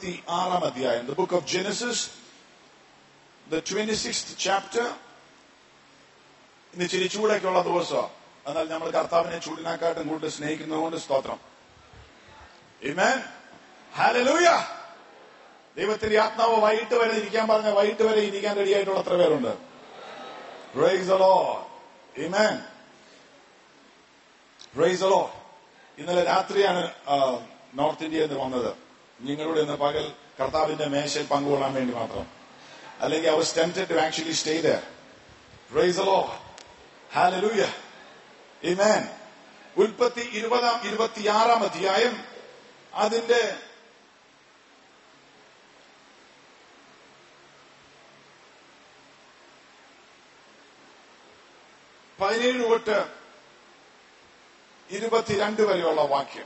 ഇരുപത്തി ആറാം അധ്യായം the book of Genesis the twenty six chapter ഇന്ന് ഇച്ചിരി ചൂടൊക്കെയുള്ള ദിവസമാണ് എന്നാൽ നമ്മൾ കർത്താവിനെ ചൂടിനെക്കാട്ടും കൂടുതൽ സ്നേഹിക്കുന്നതുകൊണ്ട് സ്തോത്രം Amen. Hallelujah. ദൈവത്തിന്റെ ആത്മാവ് വൈകിട്ട് വരെ ഇരിക്കാൻ പറഞ്ഞ വൈകിട്ട് വരെ ഇരിക്കാൻ റെഡിയായിട്ടുള്ള എത്ര പേരുണ്ട് Praise the Lord. Amen. Praise the Lord. ഇന്നലെ രാത്രിയാണ് ആ, നോർത്ത് ഇന്ത്യയിൽ നിന്ന് വന്നത് നിങ്ങളുടെ ഇന്ന് പകൽ കർത്താവിന്റെ മേശയിൽ പങ്കുകൊള്ളാൻ വേണ്ടി മാത്രം അല്ലെങ്കിൽ അവർ tempted to actually stay there praise the Lord. Hallelujah. Amen. ഉൽപ്പത്തി ഇരുപതാം ഇരുപത്തിയാറാം അധ്യായം അതിന്റെ പതിനേഴ് തൊട്ട് ഇരുപത്തിരണ്ട് വരെയുള്ള വാക്യം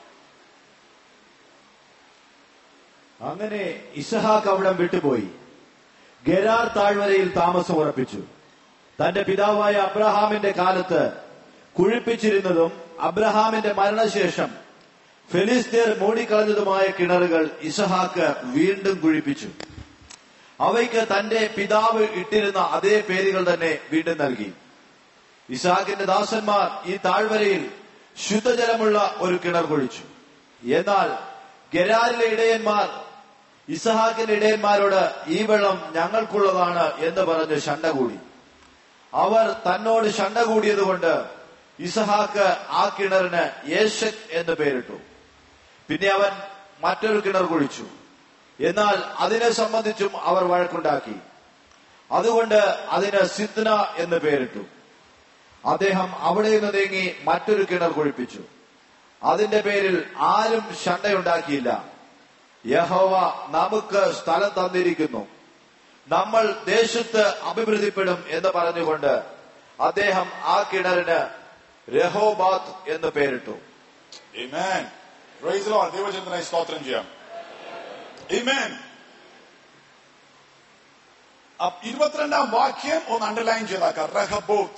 അങ്ങനെ ഇസഹാക്ക് അവിടം വിട്ടുപോയി ഗരാർ താഴ്വരയിൽ താമസം ഉറപ്പിച്ചു തന്റെ പിതാവായ അബ്രഹാമിന്റെ കാലത്ത് കുഴിപ്പിച്ചിരുന്നതും അബ്രഹാമിന്റെ മരണശേഷം ഫെലിസ്തീർ മൂടിക്കളഞ്ഞതുമായ കിണറുകൾ ഇസഹാക്ക് വീണ്ടും കുഴിപ്പിച്ചു അവയ്ക്ക് തന്റെ പിതാവ് ഇട്ടിരുന്ന അതേ പേരുകൾ തന്നെ വീണ്ടും നൽകി ഇസാഖിന്റെ ദാസന്മാർ ഈ താഴ്വരയിൽ ശുദ്ധജലമുള്ള ഒരു കിണർ കുഴിച്ചു എന്നാൽ ഗരാരിലെ ഇടയന്മാർ ഇസഹാക്കിന്റെ ഇടയന്മാരോട് ഈ വെള്ളം ഞങ്ങൾക്കുള്ളതാണ് എന്ന് പറഞ്ഞ് ശണ്ട കൂടി അവർ തന്നോട് ശണ്ട കൂടിയതുകൊണ്ട് ഇസഹാക്ക് ആ കിണറിന് യേശക് എന്ന് പേരിട്ടു പിന്നെ അവൻ മറ്റൊരു കിണർ കുഴിച്ചു എന്നാൽ അതിനെ സംബന്ധിച്ചും അവർ വഴക്കുണ്ടാക്കി അതുകൊണ്ട് അതിന് സിദ്ന എന്ന് പേരിട്ടു അദ്ദേഹം അവിടെ നിന്ന് നീങ്ങി മറ്റൊരു കിണർ കുഴിപ്പിച്ചു അതിന്റെ പേരിൽ ആരും ശണ്ടയുണ്ടാക്കിയില്ല യഹോവ നമുക്ക് സ്ഥലം തന്നിരിക്കുന്നു നമ്മൾ ദേശത്ത് അഭിവൃദ്ധിപ്പെടും എന്ന് പറഞ്ഞുകൊണ്ട് അദ്ദേഹം ആ കിണറിന് രഹോബാത്ത് എന്ന് പേരിട്ടു Amen. Praise the Lord. ദൈവചന്ദ്രനായി സ്തോത്രം ചെയ്യാം Amen. അപ്പ് ഇരുപത്തിരണ്ടാം വാക്യം ഒന്ന് അണ്ടർലൈൻ ചെയ്താക്കാം റഹബോത്ത്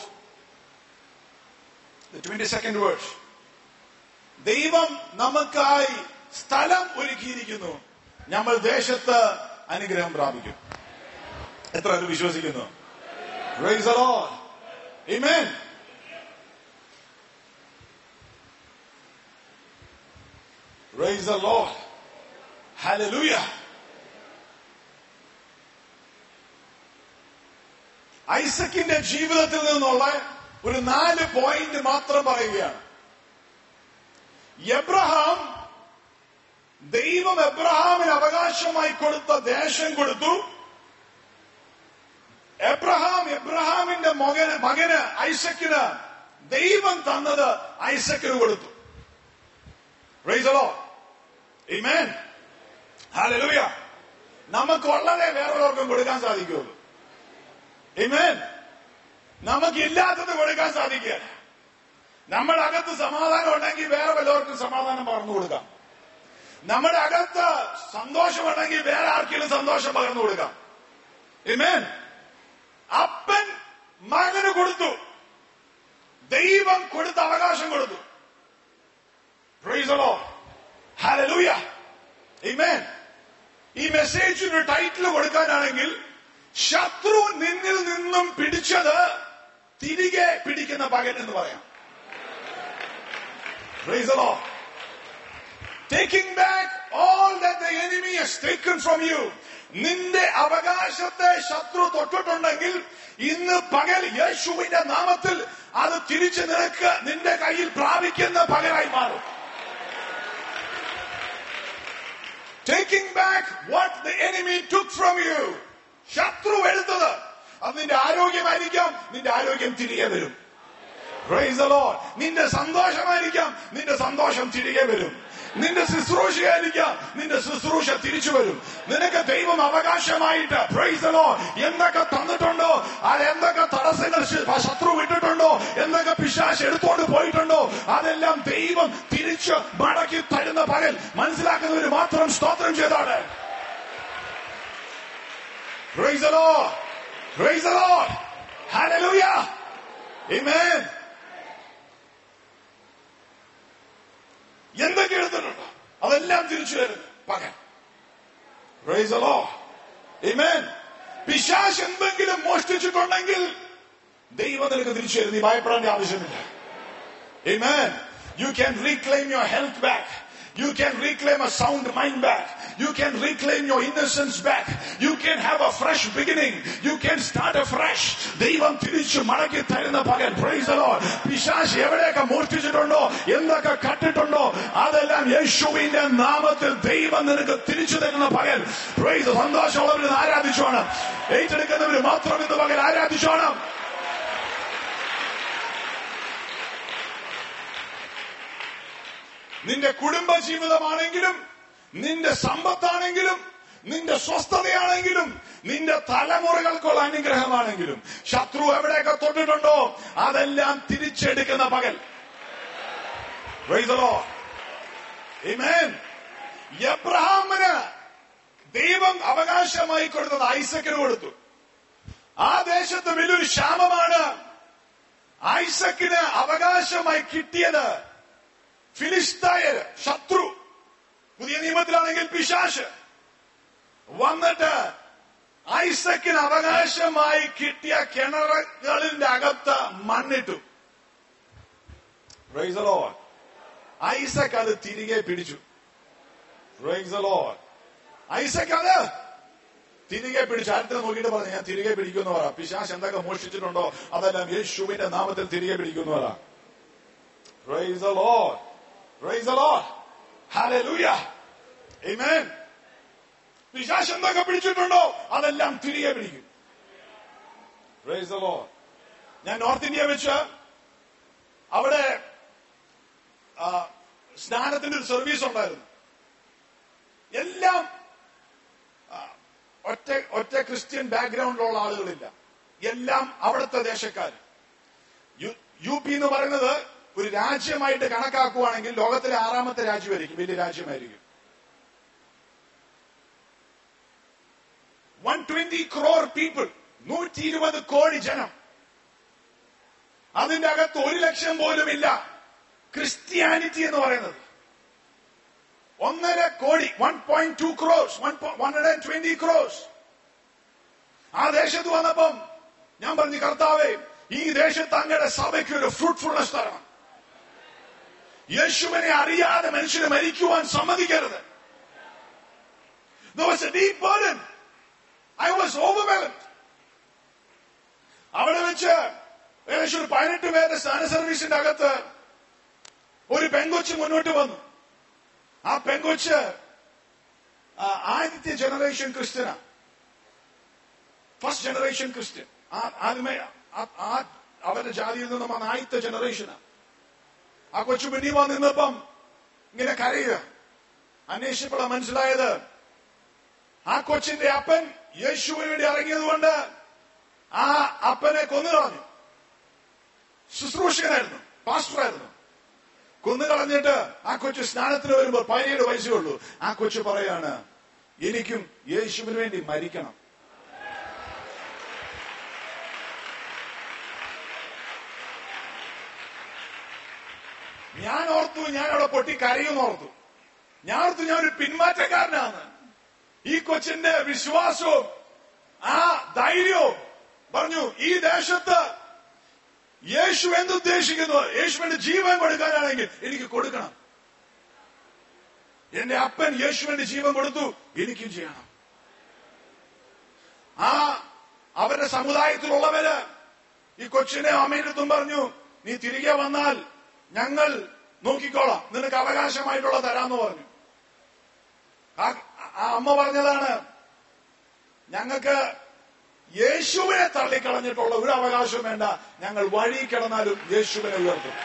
ട്വന്റി സെക്കൻഡ് വേർഡ് ദൈവം നമുക്കായി സ്ഥലം ഒരുക്കിയിരിക്കുന്നു നമ്മൾ ദേശത്ത് അനുഗ്രഹം പ്രാപിക്കും എത്ര പേര് വിശ്വസിക്കുന്നു Praise the Lord. Amen. Praise the Lord. Hallelujah. ഐസക്കിന്റെ ജീവിതത്തിൽ നിന്നുള്ള ഒരു നാല് പോയിന്റ് മാത്രം പറയുകയാണ് എബ്രഹാം ദൈവം എബ്രഹാമിന് അവകാശമായി കൊടുത്ത ദേശം കൊടുത്തു എബ്രഹാം എബ്രഹാമിന്റെ മകന് മകന് ഐസക്കിന് ദൈവം തന്നത് ഐസക്കിന് കൊടുത്തു Praise the Lord. Amen. Hallelujah. നമുക്കുള്ളതേ വേറൊരാൾക്കും കൊടുക്കാൻ സാധിക്കുള്ളൂ Amen. നമുക്കില്ലാത്തത് കൊടുക്കാൻ സാധിക്കുക നമ്മുടെ അകത്ത് സമാധാനം ഉണ്ടെങ്കിൽ വേറെ വല്ലവർക്കും സമാധാനം പകർന്നു കൊടുക്കാം നമ്മുടെ അകത്ത് സന്തോഷമുണ്ടെങ്കിൽ വേറെ ആർക്കെങ്കിലും സന്തോഷം പകർന്നു കൊടുക്കാം Amen. അപ്പൻ മകന് കൊടുത്തു ദൈവം കൊടുത്ത അവകാശം കൊടുത്തു Praise the Lord. Hallelujah. Amen. ഈ മെസ്സേജിന് ടൈറ്റിൽ കൊടുക്കാനാണെങ്കിൽ ശത്രു നിന്നിൽ നിന്നും പിടിച്ചത് തിരികെ പിടിക്കുന്ന പകൻ എന്ന് പറയാം Praise the Lord. Taking back all that the enemy has taken from you. നിന്റെ അവകാശത്തെ ശത്രു തൊട്ടിട്ടുണ്ടെങ്കിൽ ഇന്ന് പകൽ യേശുവിന്റെ നാമത്തിൽ അത് തിരിച്ചു നിനക്ക് നിന്റെ കയ്യിൽ പ്രാപിക്കുന്ന പകരായി മാറും Taking back what the enemy took from you. ശത്രു എടുത്തത് അത് നിന്റെ ആരോഗ്യമായിരിക്കാം നിന്റെ ആരോഗ്യം തിരികെ വരും Praise the Lord. നിന്റെ സന്തോഷമായിരിക്കാം നിന്റെ സന്തോഷം തിരികെ വരും നിന്റെ ശുശ്രൂഷയായിരിക്കാം നിന്റെ ശുശ്രൂഷ തിരിച്ചു വരും നിനക്ക് ദൈവം അവകാശമായിട്ട് പ്രൈസ് the Lord എന്തൊക്കെ തന്നിട്ടുണ്ടോ അത് എന്തൊക്കെ തടസ്സങ്ങൾ ശ- ശത്രു വിട്ടിട്ടുണ്ടോ എന്തൊക്കെ പിശാശ് എടുത്തോണ്ട് പോയിട്ടുണ്ടോ അതെല്ലാം ദൈവം തിരിച്ച് മടക്കി തരുന്ന പകൽ മനസ്സിലാക്കുന്നവര് മാത്രം സ്തോത്രം ചെയ്താണ് Praise the Lord. Praise the Lord. Hallelujah. Amen. എന്തൊക്കെ എടുത്തിട്ടുണ്ടോ അതെല്ലാം തിരിച്ചു തരുന്നു പകൽ Praise the Lord. Amen. പിശാശ് എന്തെങ്കിലും മോഷ്ടിച്ചിട്ടുണ്ടെങ്കിൽ ദൈവം നിനക്ക് തിരിച്ചു തരും നീ ഭയപ്പെടേണ്ട ആവശ്യമില്ല Amen. You can reclaim your health back. You can reclaim a sound mind back. You can reclaim your innocence back. You can have a fresh beginning. You can start afresh. ദൈവം തിരിച്ചു മടക്കി തരുന്ന പകൽ പ്രൈസ് ലോഡ് പിശാശ് എവിടെയൊക്കെ മോഷ്ടിച്ചിട്ടുണ്ടോ എന്തൊക്കെ കട്ടിട്ടുണ്ടോ അതെല്ലാം യേശുവിന്റെ നാമത്തിൽ ദൈവം നിനക്ക് തിരിച്ചു തരുന്ന പകൽ പ്രൈസ് സന്തോഷമുള്ളവർ ആരാധിച്ചോണം ഏറ്റെടുക്കുന്നവർ മാത്രം ഇന്ന് പകൽ ആരാധിച്ചോണം നിന്റെ കുടുംബ ജീവിതമാണെങ്കിലും നിന്റെ സമ്പത്താണെങ്കിലും നിന്റെ സ്വസ്ഥതയാണെങ്കിലും നിന്റെ തലമുറകൾക്കുള്ള അനുഗ്രഹമാണെങ്കിലും ശത്രു എവിടെയൊക്കെ തൊട്ടിട്ടുണ്ടോ അതെല്ലാം തിരിച്ചെടുക്കുന്ന പകൽ Praise the Lord. Amen. എബ്രഹാമിന് ദൈവം അവകാശമായി കൊടുത്തത് ഐസക്കിന് കൊടുത്തു ആ ദേശത്ത് വലിയൊരു ക്ഷാമമാണ് ഐസക്കിന് അവകാശമായി കിട്ടിയത് ഫിലിസ്തായര് ശത്രു പുതിയ നിയമത്തിലാണെങ്കിൽ പിശാശ് വന്നിട്ട് ഐസക്കിന് അവകാശമായി കിട്ടിയ കിണറുകളിന്റെ അകത്ത് മണ്ണിട്ടു Praise the Lord. ഐസക് അത് തിരികെ പിടിച്ചു Praise the Lord. ഐസക് അത് തിരികെ പിടിച്ചു ആരുടെ നോക്കിയിട്ട് പറഞ്ഞു ഞാൻ തിരികെ പിടിക്കുന്നു പറ പിശാശ് എന്തൊക്കെ മോഷ്ടിച്ചിട്ടുണ്ടോ അതെല്ലാം യേശുവിന്റെ നാമത്തിൽ തിരികെ പിടിക്കുന്നു പറ Praise the Lord. Praise the Lord. Hallelujah. Amen. പിശാശ് എന്തൊക്കെ പിടിച്ചിട്ടുണ്ടോ അതെല്ലാം തിരികെ പിടിക്കും Praise the Lord. ഞാൻ നോർത്ത് ഇന്ത്യ വെച്ച് അവിടെ ആ, സ്നാനത്തിന്റെ ഒരു സർവീസ് ഉണ്ടായിരുന്നു എല്ലാം ആ, ഒറ്റ ഒറ്റ ക്രിസ്ത്യൻ ബാക്ക്ഗ്രൗണ്ടിലുള്ള ആളുകളില്ല എല്ലാം അവിടുത്തെ ദേശക്കാർ യു- യു പി എന്ന് പറയുന്നത് ഒരു രാജ്യമായിട്ട് കണക്കാക്കുവാണെങ്കിൽ ലോകത്തിലെ ആറാമത്തെ രാജ്യമായിരിക്കും വലിയ രാജ്യമായിരിക്കും വൺ ട്വന്റി ക്രോർ പീപ്പിൾ നൂറ്റി ഇരുപത് കോടി ജനം അതിന്റെ അകത്ത് ഒരു ലക്ഷം പോലും ഇല്ല ക്രിസ്ത്യാനിറ്റി എന്ന് പറയുന്നത് ഒന്നര കോടി one point two crores one hundred and twenty crores ആ ദേശത്ത് വന്നപ്പം ഞാൻ പറഞ്ഞു കർത്താവേ ഈ ദേശത്ത് അങ്ങയുടെ സഭയ്ക്ക് ഒരു ഫ്രൂട്ട്ഫുൾനെസ് തരണം യേശുവിനെ അറിയാതെ മനുഷ്യന് മരിക്കുവാൻ സമ്മതിക്കരുത് There was a deep burden. I was overwhelmed. അവിടെ വെച്ച് ഏകദേശം ഒരു പതിനെട്ട് പേരുടെ സ്ഥാന സർവീസിന്റെ അകത്ത് ഒരു പെങ്കൊച്ച് മുന്നോട്ട് വന്നു ആ പെങ്കൊച്ച് ആ, ആദ്യത്തെ ജനറേഷൻ ക്രിസ്ത്യനാ ഫസ്റ്റ് ജനറേഷൻ ക്രിസ്ത്യൻ ആ- ആദ്യമേ ആ- ആ അവരുടെ ജാതിയിൽ നിന്നും വന്ന ആദ്യത്തെ ജനറേഷനാ ആ കൊച്ചു പിന്നീ വന്ന് നിന്നപ്പം ഇങ്ങനെ കരയുക അന്വേഷിച്ചപ്പോഴാണ് മനസ്സിലായത് ആ കൊച്ചിന്റെ അപ്പൻ യേശുവിന് വേണ്ടി ഇറങ്ങിയതുകൊണ്ട് ആ അപ്പനെ കൊന്നുകളഞ്ഞു ശുശ്രൂഷകനായിരുന്നു പാസ്റ്ററായിരുന്നു കൊന്നുകളഞ്ഞിട്ട് ആ കൊച്ചു സ്നാനത്തിന് വരുമ്പോൾ പതിനേഴ് വയസ്സേ ഉള്ളൂ ആ കൊച്ചു പറയാണ് എനിക്കും യേശുവിന് വേണ്ടി മരിക്കണം ഞാൻ ഓർത്തു ഞാൻ അവിടെ പൊട്ടി കരയുമെന്ന് ഓർത്തു ഞാൻ ഓർത്തു ഞാൻ ഒരു പിന്മാറ്റക്കാരനാണ് ഈ കൊച്ചിന്റെ വിശ്വാസവും ആ ധൈര്യവും പറഞ്ഞു ഈ ദേശത്ത് യേശു എന്തുദ്ദേശിക്കുന്നു യേശുവിന്റെ ജീവൻ കൊടുക്കാനാണെങ്കിൽ എനിക്ക് കൊടുക്കണം എന്റെ അപ്പൻ യേശുവിന്റെ ജീവൻ കൊടുത്തു എനിക്കും ചെയ്യണം ആ അവരുടെ സമുദായത്തിലുള്ളവര് ഈ കൊച്ചിനെ അമ്മയുടെ അടുത്തും പറഞ്ഞു നീ തിരികെ വന്നാൽ ഞങ്ങൾ നോക്കിക്കോളാം നിനക്ക് അവകാശമായിട്ടുള്ള തരാന്ന് പറഞ്ഞു ആ ആ അമ്മ പറഞ്ഞതാണ് ഞങ്ങൾക്ക് യേശുവിനെ തള്ളിക്കളഞ്ഞിട്ടുള്ള ഒരു അവകാശവും വേണ്ട ഞങ്ങൾ വഴി കിടന്നാലും യേശുവിനെ ഉയർത്തും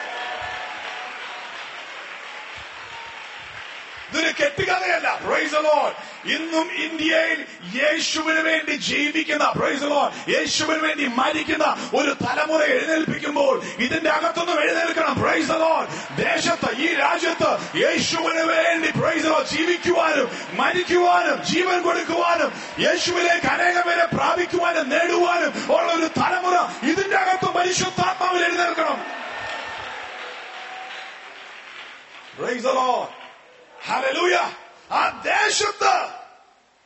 ഇതൊരു കെട്ടുകഥയല്ല പ്രൈസ് ലോഡ് ഇന്നും ഇന്ത്യയിൽ യേശുവിന് വേണ്ടി ജീവിക്കുന്ന പ്രൈസ് ലോഡ് യേശുവിന് വേണ്ടി മരിക്കുന്ന ഒരു തലമുറ എഴുന്നേൽപ്പിക്കുമ്പോൾ ഇതിന്റെ അകത്തൊന്നും എഴുന്നേൽക്കണം പ്രൈസ് ലോഡ് ദേശത്ത് ഈ രാജ്യത്ത് യേശുവിന് വേണ്ടി പ്രൈസ് ലോഡ് ജീവിക്കുവാനും മരിക്കുവാനും ജീവൻ കൊടുക്കുവാനും യേശുവിലേക്ക് അനേകം പേരെ പ്രാപിക്കുവാനും നേടുവാനും ഉള്ള ഒരു തലമുറ ഇതിന്റെ അകത്ത് പരിശുദ്ധാത്മാവിൽ എഴുന്നേൽക്കണം Praise the Lord. Hallelujah. ആ ദേശത്ത്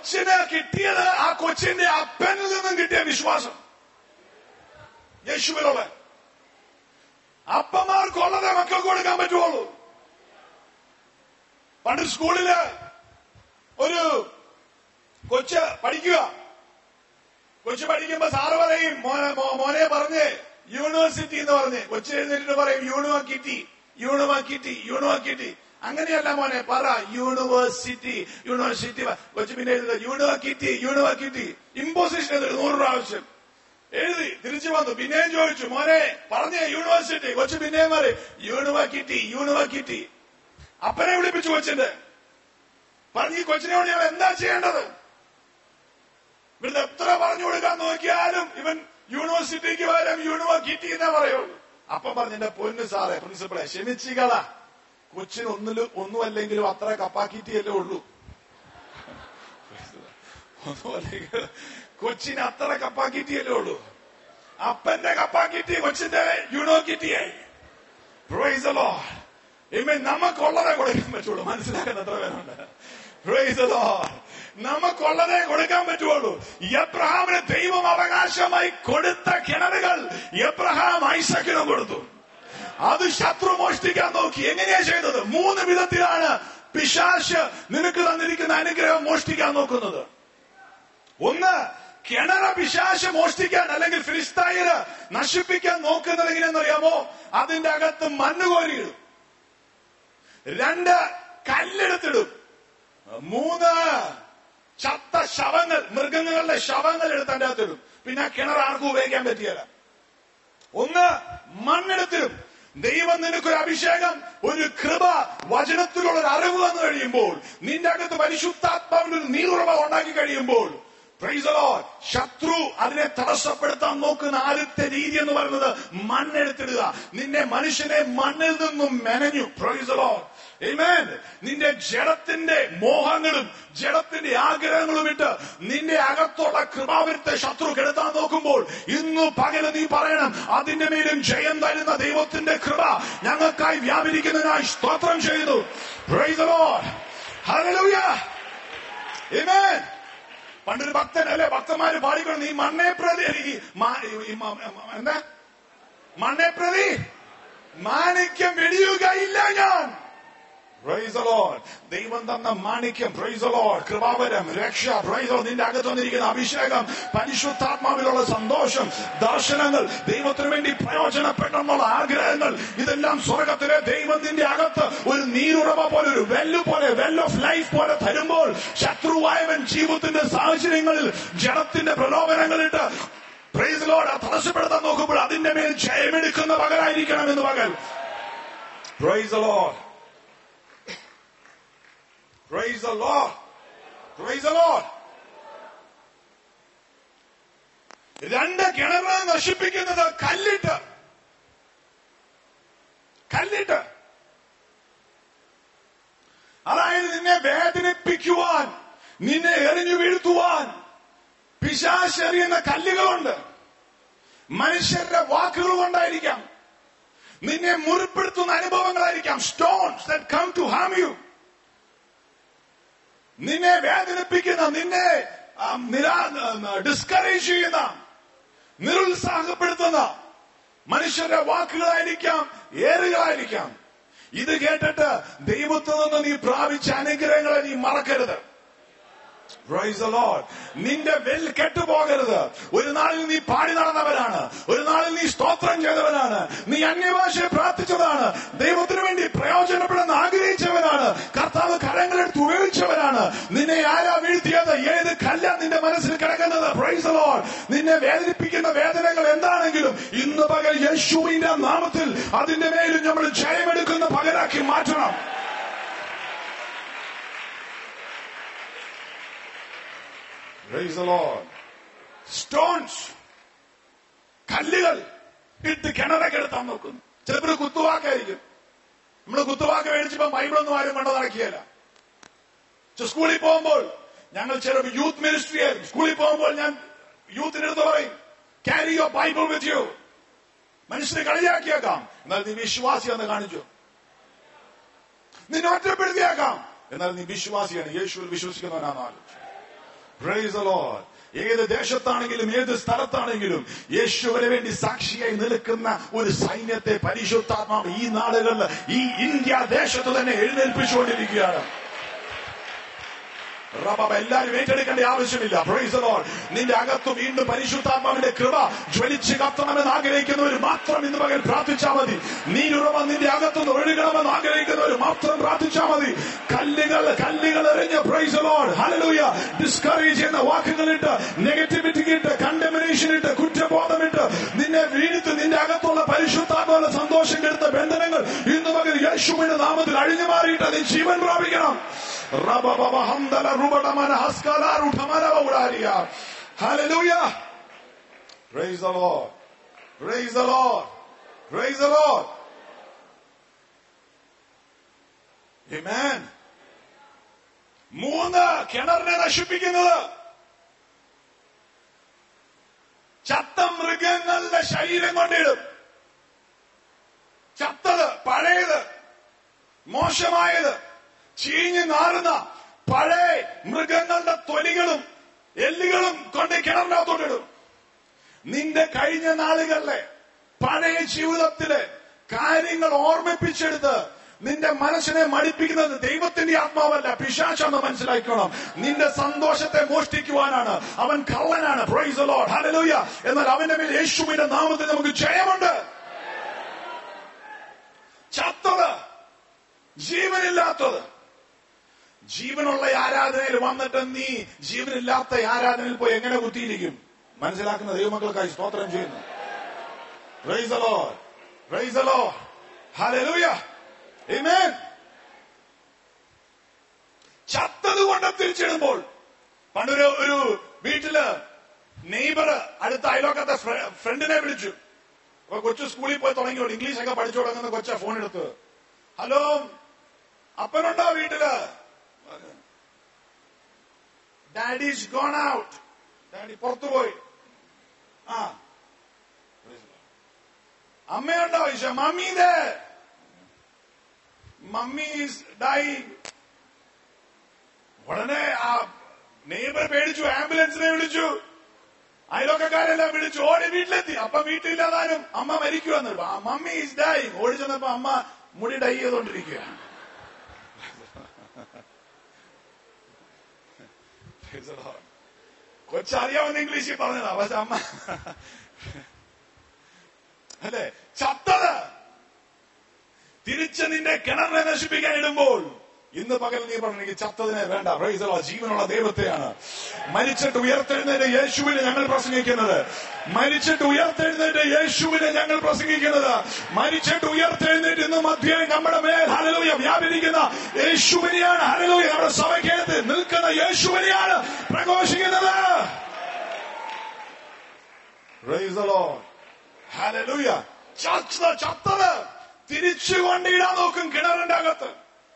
കൊച്ചിന് കിട്ടിയത് ആ കൊച്ചിന്റെ അപ്പനിൽ നിന്നും കിട്ടിയ വിശ്വാസം യേശുവിലുള്ള അപ്പന്മാർക്കുള്ളതേ മക്കൾക്ക് കൊടുക്കാൻ പറ്റുള്ളൂ പണ്ട് സ്കൂളില് ഒരു കൊച്ച് പഠിക്കുക കൊച്ചു പഠിക്കുമ്പോ സാറ് പറയും മോനെ മോ- മോനെ പറഞ്ഞ് യൂണിവേഴ്സിറ്റി എന്ന് പറഞ്ഞ് കൊച്ചു എഴുന്നേറ്റിട്ട് പറയും യൂണിവേഴ്സിറ്റി യൂണിവേഴ്സിറ്റി യൂണിവേഴ്സിറ്റി അങ്ങനെയല്ല മോനെ പറ യൂണിവേഴ്സിറ്റി യൂണിവേഴ്സിറ്റി കൊച്ചു പിന്നെ എഴുതുക യൂണിവേഴ്സിറ്റി യൂണിവേഴ്സിറ്റി ഇമ്പോസിഷൻ എഴുതി നൂറ് പ്രാവശ്യം എഴുതി തിരിച്ചു വന്നു പിന്നെയും ചോദിച്ചു മോനെ പറഞ്ഞേ യൂണിവേഴ്സിറ്റി കൊച്ചു പിന്നെയും പറയും യൂണിവേഴ്സിറ്റി യൂണിവേഴ്സിറ്റി അപ്പനെ വിളിപ്പിച്ചു കൊച്ചിന്റെ പറഞ്ഞു ഈ കൊച്ചിനെ കൊണ്ട് ഞാൻ എന്താ ചെയ്യേണ്ടത് ഇവിടുന്ന് എത്ര പറഞ്ഞു കൊടുക്കാൻ നോക്കിയാലും ഇവൻ യൂണിവേഴ്സിറ്റിക്ക് പകരം യൂണിവേഴ്സിറ്റി എന്നേ പറയുള്ളൂ അപ്പം പറഞ്ഞു എന്റെ പൊന്ന് സാറേ പ്രിൻസിപ്പളെ ക്ഷമിച്ചികള കൊച്ചിന് ഒന്നിലും ഒന്നുമല്ലെങ്കിലും അത്ര കപ്പാക്കിറ്റി അല്ലേ ഉള്ളൂ ഒന്നുമല്ലെങ്കിൽ കൊച്ചിന് അത്ര കപ്പാക്കിറ്റി അല്ലേ ഉള്ളൂ അപ്പന്റെ കപ്പാക്കിറ്റി കൊച്ചിന്റെ യൂണിവേഴ്സിറ്റിയായി Praise the Lord. Amen. നമുക്കുള്ളതേ കൊടുക്കാൻ പറ്റുള്ളൂ മനസ്സിലാക്കാൻ എത്ര പേരുണ്ട് Praise the Lord. നമുക്കുള്ളതേ കൊടുക്കാൻ പറ്റുള്ളൂ എബ്രഹാമിന് ദൈവം അവകാശമായി കൊടുത്ത കിണറുകൾ എബ്രഹാം ഐസക്കിനും കൊടുത്തു അത് ശത്രു മോഷ്ടിക്കാൻ നോക്കി എങ്ങനെയാ ചെയ്തത് മൂന്ന് വിധത്തിലാണ് പിശാശ് നിനക്ക് തന്നിരിക്കുന്ന അനുഗ്രഹം മോഷ്ടിക്കാൻ നോക്കുന്നത് ഒന്ന് കിണറ പിശാശ് മോഷ്ടിക്കാൻ അല്ലെങ്കിൽ ഫിലിസ്തായര് നശിപ്പിക്കാൻ നോക്കുന്നത് എങ്ങനെയെന്നറിയാമോ അതിന്റെ അകത്ത് മണ്ണ് കോരിയിടും രണ്ട് കല്ലെടുത്തിടും മൂന്ന് ചത്ത ശവങ്ങൾ മൃഗങ്ങളുടെ ശവങ്ങൾ എടുത്ത് അതിന്റെ അകത്തിടും പിന്നെ ആ കിണർ ആർക്കും ഉപയോഗിക്കാൻ പറ്റിയല്ല ഒന്ന് മണ്ണെടുത്തിടും ദൈവം നിനക്കൊരു അഭിഷേകം ഒരു കൃപ വചനത്തിലുള്ള ഒരു അറിവ് വന്നു കഴിയുമ്പോൾ നിന്റെ അകത്ത് പരിശുദ്ധാത്മാവിന്റെ ഒരു നീറുറവ ഉണ്ടാക്കി കഴിയുമ്പോൾ Praise the Lord. ശത്രു അതിനെ തടസ്സപ്പെടുത്താൻ നോക്കുന്ന ആദ്യത്തെ രീതി എന്ന് പറയുന്നത് മണ്ണെടുത്തിടുക നിന്നെ മനുഷ്യനെ മണ്ണിൽ നിന്നും മെനഞ്ഞു Praise the Lord. Amen. നിന്റെ ജഡത്തിന്റെ മോഹങ്ങളും ജഡത്തിന്റെ ആഗ്രഹങ്ങളും ഇട്ട് നിന്റെ അകത്തുള്ള കൃപാവരത്തെ ശത്രു കെടുത്താൻ നോക്കുമ്പോൾ ഇന്ന് പകല് നീ പറയണം അതിന്റെ മേലും ജയം തരുന്ന ദൈവത്തിന്റെ കൃപ ഞങ്ങൾക്കായി വ്യാപരിക്കുന്നതിനായി സ്തോത്രം ചെയ്യുന്നു Praise the Lord. Hallelujah. Amen. പണ്ടൊരു ഭക്തൻ അല്ലെ ഭക്തന്മാര് പാടിക്കൊണ്ട് നീ മണ്ണെ പ്രതി ഈ മാ- ഈ മ- മ- എന്താ മണ്ണെ പ്രതി മാണിക്യം വെടിയുകയില്ല ഞാൻ Praise the Lord. ദൈവം തന്ന മാണിക്യം പ്രൈസ് the Lord. കൃപാവരം രക്ഷ പ്രൈസ് the Lord. നിന്റെ അകത്ത് വന്നിരിക്കുന്ന അഭിഷേകം പരിശുദ്ധാത്മാവിലുള്ള സന്തോഷം ദർശനങ്ങൾ ദൈവത്തിന് വേണ്ടി പ്രയോജനപ്പെടെന്നുള്ള ആഗ്രഹങ്ങൾ ഇതെല്ലാം സ്വർഗത്തിലെ ദൈവം നിന്റെ അകത്ത് ഒരു നീരുറവ പോലെ ഒരു വെല്ല് പോലെ വെൽ ഓഫ് ലൈഫ് പോലെ തരുമ്പോൾ ശത്രുവായവൻ ജീവിതത്തിന്റെ സാഹചര്യങ്ങളിൽ ജഡത്തിന്റെ പ്രലോഭനങ്ങളിട്ട് പ്രൈസ് ലോഡ് തടസ്സപ്പെടുത്താൻ നോക്കുമ്പോൾ അതിന്റെ മേൽ ജയമെടുക്കുന്ന പകലായിരിക്കണം എന്ന് പകൽ praise the Lord. Praise the Lord. Praise the Lord. രണ്ട് കിണറ് നശിപ്പിക്കുന്നത് കല്ലിട്ട് കല്ലിട്ട് അതായത് നിന്നെ വേദനിപ്പിക്കുവാൻ നിന്നെ എറിഞ്ഞു വീഴ്ത്തുവാൻ പിശാശെറിയുന്ന കല്ലുകളുണ്ട് മനുഷ്യരുടെ വാക്കുകൾ കൊണ്ടായിരിക്കാം നിന്നെ മുറിപ്പെടുത്തുന്ന അനുഭവങ്ങളായിരിക്കാം stones that come to harm you നിന്നെ വേദനിപ്പിക്കുന്ന നിന്നെ ഡിസ്കറേജ് ചെയ്യുന്ന നിരുത്സാഹപ്പെടുത്തുന്ന മനുഷ്യരുടെ വാക്കുകളായിരിക്കാം ഏറുകളായിരിക്കാം ഇത് കേട്ടിട്ട് ദൈവത്തിൽ നിന്ന് നീ പ്രാപിച്ച അനുഗ്രഹങ്ങളെ നീ മറക്കരുത് Praise the Lord. നിന്റെ വെൽ കെട്ടുപോകരുത് ഒരു നാളിൽ നീ പാടി നടന്നവരാണ് ഒരു നാളിൽ നീ സ്തോത്രം ചെയ്തവനാണ് നീ അന്യഭാഷയെ പ്രാർത്ഥിച്ചതാണ് ദൈവത്തിന് വേണ്ടി പ്രയോജനപ്പെടുന്ന ആഗ്രഹിച്ചവനാണ് കർത്താവ് കരങ്ങളെടുത്ത് ഉപയോഗിച്ചവനാണ് നിന്നെ ആരാ വീഴ്ത്തിയത് ഏത് കല്ല നിന്റെ മനസ്സിൽ കിടക്കുന്നത് പ്രൈസ് the Lord. നിന്നെ വേദനിപ്പിക്കുന്ന വേദനകൾ എന്താണെങ്കിലും ഇന്ന് പകൽ യേശുവിന്റെ നാമത്തിൽ അതിന്റെ മേലും നമ്മൾ ജയമെടുക്കുന്ന പകരാക്കി മാറ്റണം Praise the Lord. സ്റ്റോൺസ് കല്ലുകൾ ഇട്ട് കിണറൊക്കെ എടുത്താൻ നോക്കുന്നു ചിലപ്പോൾ കുത്തുവാക്കായിരിക്കും നമ്മൾ കുത്തുവാക്ക് മേടിച്ചപ്പോ ബൈബിളൊന്നും ആരും കണ്ടു നടക്കിയല്ല സ്കൂളിൽ പോകുമ്പോൾ ഞങ്ങൾ ചില യൂത്ത് മിനിസ്ട്രി ആയിരുന്നു സ്കൂളിൽ പോകുമ്പോൾ ഞാൻ യൂത്തിന്റെ അടുത്ത് പറയും carry your Bible with you മനുഷ്യനെ കളിയാക്കിയേക്കാം എന്നാൽ നീ വിശ്വാസിയാന്ന് കാണിച്ചു നിന്നെ ഒറ്റപ്പെടുത്തിയേക്കാം എന്നാൽ നീ വിശ്വാസിയാണ് യേശുവിൽ വിശ്വസിക്കുന്നവനാണ് ആലോചിച്ചു Praise the Lord. ഏത് ദേശത്താണെങ്കിലും ഏത് സ്ഥലത്താണെങ്കിലും യേശുവിന് വേണ്ടി സാക്ഷിയായി നിൽക്കുന്ന ഒരു സൈന്യത്തെ പരിശുദ്ധാത്മാവ് ഈ നാടുകളിൽ ഈ ഇന്ത്യ ദേശത്ത് തന്നെ എഴുന്നേൽപ്പിച്ചുകൊണ്ടിരിക്കുകയാണ് റബബ എല്ലാവരും ഏറ്റെടുക്കേണ്ട ആവശ്യമില്ല പ്രൈസ് ലോഡ് നിന്റെ അകത്ത് വീണ്ടും പരിശുദ്ധാത്മാവിന്റെ കൃപ ജ്വലിച്ച് കത്തണമെന്ന് ആഗ്രഹിക്കുന്നവർ മാത്രം ഇന്ന് പകൽ പ്രാർത്ഥിച്ചാൽ മതി നീരുറവ നിന്റെ അകത്തുനിന്ന് ഒഴുകണമെന്ന് ആഗ്രഹിക്കുന്നവർ മാത്രം പ്രാർത്ഥിച്ചാൽ മതി കല്ലുകൾ കല്ലുകൾ എറിഞ്ഞ് പ്രൈസ് ലോഡ് ഹലലൂയ ഡിസ്കറേജ് എന്ന വാക്കുകളിട്ട് നെഗറ്റിവിറ്റി ഇട്ട് കണ്ടമിനേഷൻ ഇട്ട് കുറ്റബോധമിട്ട് നിന്നെ വീഴ്ത്ത് നിന്റെ അകത്തുള്ള പരിശുദ്ധാത്മാവുള്ള സന്തോഷം കെടുത്ത ബന്ധനങ്ങൾ ഇന്ന് പകൽ യേശുവിന്റെ നാമത്തിൽ അഴിഞ്ഞു മാറിയിട്ട് നീ ജീവൻ പ്രാപിക്കണം റബബഹംദല റുബടമന ഹസ്കലാരുഠമനവ ഉടാരിയ Hallelujah. Praise the Lord. Praise the Lord. Praise the Lord. Amen. മൂന്ന് കിണറിനെ നശിപ്പിക്കുന്നത് ചത്ത മൃഗങ്ങളുടെ ശരീരം കൊണ്ടിടും ചത്തത് പഴയത് മോശമായത് ചീഞ്ഞു നാറുന്ന പഴയ മൃഗങ്ങളുടെ തൊലികളും എല്ലുകളും കൊണ്ട് കിണറിനകത്തോട്ടിടും നിന്റെ കഴിഞ്ഞ നാളുകളിലെ പഴയ ജീവിതത്തിലെ കാര്യങ്ങൾ ഓർമ്മിപ്പിച്ചെടുത്ത് നിന്റെ മനസ്സിനെ മടിപ്പിക്കുന്നത് ദൈവത്തിന്റെ ആത്മാവല്ല പിശാചെന്ന് മനസ്സിലാക്കണം നിന്റെ സന്തോഷത്തെ മോഷ്ടിക്കുവാനാണ് അവൻ കള്ളനാണ് പ്രൈസ് ലോഡ് ഹല്ലേലൂയ എന്നാൽ അവന്റെ മേൽ യേശുവിന്റെ നാമത്തിൽ നമുക്ക് ജയമുണ്ട് ചത്തത് ജീവനില്ലാത്തത് ജീവനുള്ള ആരാധനയിൽ വന്നിട്ട് നീ ജീവനില്ലാത്ത ആരാധനയിൽ പോയി എങ്ങനെ കുത്തിയിരിക്കും മനസ്സിലാക്കുന്ന ദൈവമക്കൾക്കായി സ്തോത്രം ചെയ്യുന്നു Praise the Lord. Praise the Lord. Hallelujah. Amen. ചത്തത് കൊണ്ട് തിരിച്ചിടുമ്പോൾ പണ്ടൊരു ഒരു വീട്ടില് നെയ്ബർ അടുത്ത അയലോക്കത്തെ ഫ്രണ്ടിനെ വിളിച്ചു അപ്പൊ കൊച്ചു സ്കൂളിൽ പോയി തുടങ്ങിയോളൂ ഇംഗ്ലീഷ് ഒക്കെ പഠിച്ചു തുടങ്ങുന്ന കൊച്ച ഫോൺ എടുത്ത് ഹലോ അപ്പനുണ്ടോ വീട്ടില് ഡാഡീസ് ഗോൺ ഔട്ട് ഡാഡി പുറത്തു പോയി ആ അമ്മയുണ്ടോ ഈശോ മമ്മീത് മമ്മി ഈസ് ഡൈ ഉടനെ ആ നെയ്ബർ പേടിച്ചു ആംബുലൻസിനെ വിളിച്ചു അയലോക്കക്കാരെല്ലാം വിളിച്ചു ഓടി വീട്ടിലെത്തി അപ്പൊ വീട്ടിലില്ലാതാനും അമ്മ മരിക്കുവെന്ന് മമ്മി ഈസ് ഡൈ ഓടി ചെന്നപ്പോ അമ്മ മുടി ഡൈ ചെയ്തോണ്ടിരിക്കുകയാണ് കൊച്ചറിയാവുന്ന ഇംഗ്ലീഷിൽ പറഞ്ഞതാ പക്ഷെ അമ്മ അല്ലെ ചത്തത് തിരിച്ച് നിന്റെ കിണറിനെ നശിപ്പിക്കാൻ ഇടുമ്പോൾ ഇന്ന് പകൽ നീ പറഞ്ഞു എനിക്ക് ചത്തതിനെ വേണ്ട പ്രൈസലോ ജീവനുള്ള ദൈവത്തെയാണ് മരിച്ചിട്ട് ഉയർത്തെഴുന്നേറ്റ് യേശുവിനെ ഞങ്ങൾ പ്രസംഗിക്കുന്നത് മരിച്ചിട്ട് ഉയർത്തെഴുന്നേറ്റ് യേശുവിനെ ഞങ്ങൾ പ്രസംഗിക്കുന്നത് മരിച്ചിട്ട് ഉയർത്തെഴുന്നേറ്റ് ഇന്ന് മധ്യേ നമ്മുടെ മേൽ ഹലലൂയ വ്യാപരിക്കുന്ന യേശുവിനെയാണ് ഹലലൂയ നമ്മുടെ സഭയ്ക്കകത്ത് നിൽക്കുന്ന യേശുവിനെയാണ് പ്രഘോഷിക്കുന്നത് Praise the Lord. Hallelujah. ചത്ത ചത്തത് തിരിച്ചു കൊണ്ടിടാൻ നോക്കും കിണറിന്റെ അകത്ത്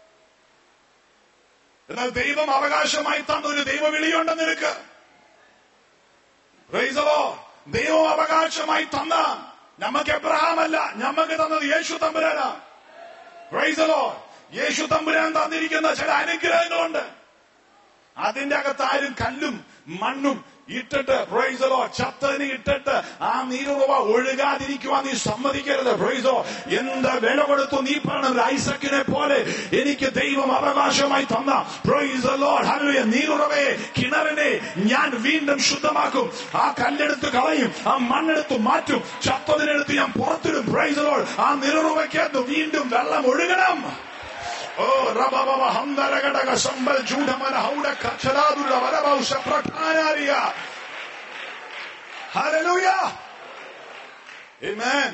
എന്നാൽ ദൈവം അവകാശമായി തന്ന ഒരു ദൈവവിളിയുണ്ട് നിനക്ക് Praise the Lord. ദൈവം അവകാശമായി തന്ന നമുക്ക് എബ്രഹാമല്ല നമുക്ക് തന്നത് യേശു തമ്പുരാനാ Praise the Lord. യേശു തമ്പുരാൻ തന്നിരിക്കുന്ന ചില അനുഗ്രഹങ്ങളുണ്ട് അതിന്റെ അകത്ത് ആരും കല്ലും മണ്ണും ഇട്ടിട്ട് പ്രൈസലോ ചത്തതിന് ഇട്ടിട്ട് ആ നീരുറവ ഒഴുകാതിരിക്കുവാൻ നീ സമ്മതിക്കരുത് പ്രൈസോ എന്ത് വില കൊടുത്തു നീ പറഞ്ഞ ഐസക്കിനെ പോലെ എനിക്ക് ദൈവം അവകാശമായി തന്ന പ്രൈസലോ ഹലുയ നീരുറവയെ കിണറിനെ ഞാൻ വീണ്ടും ശുദ്ധമാക്കും ആ കല്ലെടുത്ത് കളയും ആ മണ്ണെടുത്ത് മാറ്റും ചത്തതിനെടുത്ത് ഞാൻ പുറത്തിടും പ്രൈസലോ ആ നീരുറവയ്ക്കകത്ത് വീണ്ടും വെള്ളം ഒഴുകണം ഓ റബബബ ഹംദരഗടക സമ്പൽ ചൂടമന ഹൗഡ കച്ചലാദുര വരബൗഷ പ്രധാനാരിയ ഹല്ലേലൂയ ആമേൻ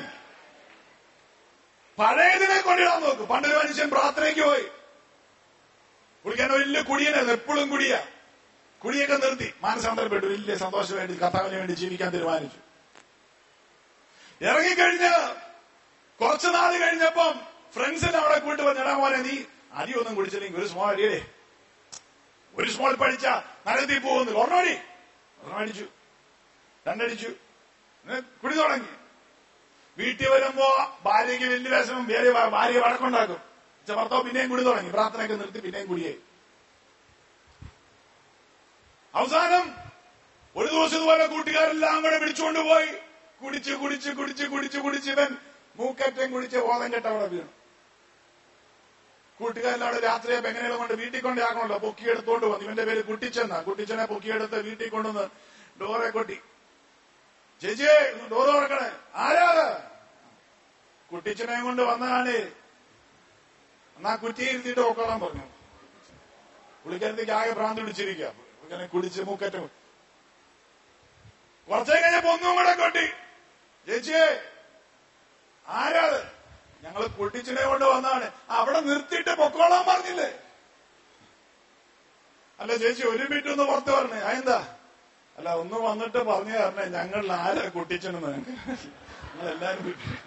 പഴയതിനെ കൊണ്ടിടാൻ നോക്ക് പണ്ടൊരു മനുഷ്യൻ പ്രാർത്ഥനയ്ക്ക് പോയി പുള്ളിക്കാൻ വലിയ കുടിയനായിരുന്നു എപ്പോഴും കുടിയ കുടിയൊക്കെ നിർത്തി മാനസാന്തരപ്പെട്ടു വലിയ സന്തോഷം വേണ്ടി കർത്താവിന് വേണ്ടി ജീവിക്കാൻ തീരുമാനിച്ചു ഇറങ്ങിക്കഴിഞ്ഞ് കുറച്ചു നാൾ കഴിഞ്ഞപ്പം ഫ്രണ്ട്സിനെ അവിടെ കൂട്ടി പറഞ്ഞാ മോനെ നീ അധികമൊന്നും കുടിച്ചില്ലെങ്കിൽ ഒരു സ്മോൾ അടിയേ ഒരു സ്മോൾ പഠിച്ച നരകത്തിൽ പോകുന്നു ഒരെണ്ണടി ഒരെണ്ണം അടിച്ചു രണ്ടടിച്ചു പിന്നെ കുടി തുടങ്ങി വീട്ടിൽ വരുമ്പോ ഭാര്യയ്ക്ക് വലിയ വിഷമം വേറെ ഭാര്യ വഴക്കുണ്ടാക്കും പക്ഷെ ഭർത്താവ് പിന്നെയും കുടി തുടങ്ങി പ്രാർത്ഥനയൊക്കെ നിർത്തി പിന്നെയും കുടിയായി അവസാനം ഒരു ദിവസം ഇതുപോലെ കൂട്ടുകാരെല്ലാം കൂടെ പിടിച്ചുകൊണ്ട് പോയി കുടിച്ച് കുടിച്ച് കുടിച്ച് കുടിച്ച് കുടിച്ച് ഇവൻ മൂക്കറ്റം കുടിച്ച് ബോധം കെട്ട അവിടെ വീണു കൂട്ടുകാരെല്ലാം അവിടെ രാത്രിയെ പെങ്ങനെകളും കൊണ്ട് വീട്ടിൽ കൊണ്ടാക്കണമല്ലോ പൊക്കിയെടുത്തോണ്ട് വന്നു ഇവന്റെ പേര് കുട്ടിച്ചെന്ന കുട്ടിച്ചനെ പൊക്കിയെടുത്ത് വീട്ടിൽ കൊണ്ടുവന്ന് ഡോറെ കൊട്ടി ചേച്ചിയെ ഡോറ് തുറക്കണേ ആരാത് കുട്ടിച്ചനെ കൊണ്ട് വന്നതാണ് എന്നാ കുറ്റി ഇരുത്തിയിട്ട് നോക്കണം പറഞ്ഞു പുള്ളിക്കാരത്തേക്ക് ആകെ ഭ്രാന്ത് പിടിച്ചിരിക്കുക ഇങ്ങനെ കുടിച്ച് മൂക്കറ്റം കുറച്ചേ കഴിഞ്ഞപ്പോ ഒന്നും കൂടെ കൊട്ടി ചേച്ചിയെ ആരാത് ഞങ്ങള് കുട്ടിച്ചിനെ കൊണ്ട് വന്നാണ് അവിടെ നിർത്തിയിട്ട് പൊക്കോളാൻ പറഞ്ഞില്ലേ അല്ല ചേച്ചി ഒരു മിനിറ്റ് ഒന്ന് പുറത്ത് പറഞ്ഞേ അതെന്താ അല്ല ഒന്ന് വന്നിട്ട് പറഞ്ഞു തരണേ ഞങ്ങളിൽ ആരാ കുട്ടിച്ചനെന്ന് നിങ്ങൾ എല്ലാരും പിപ്പിരി.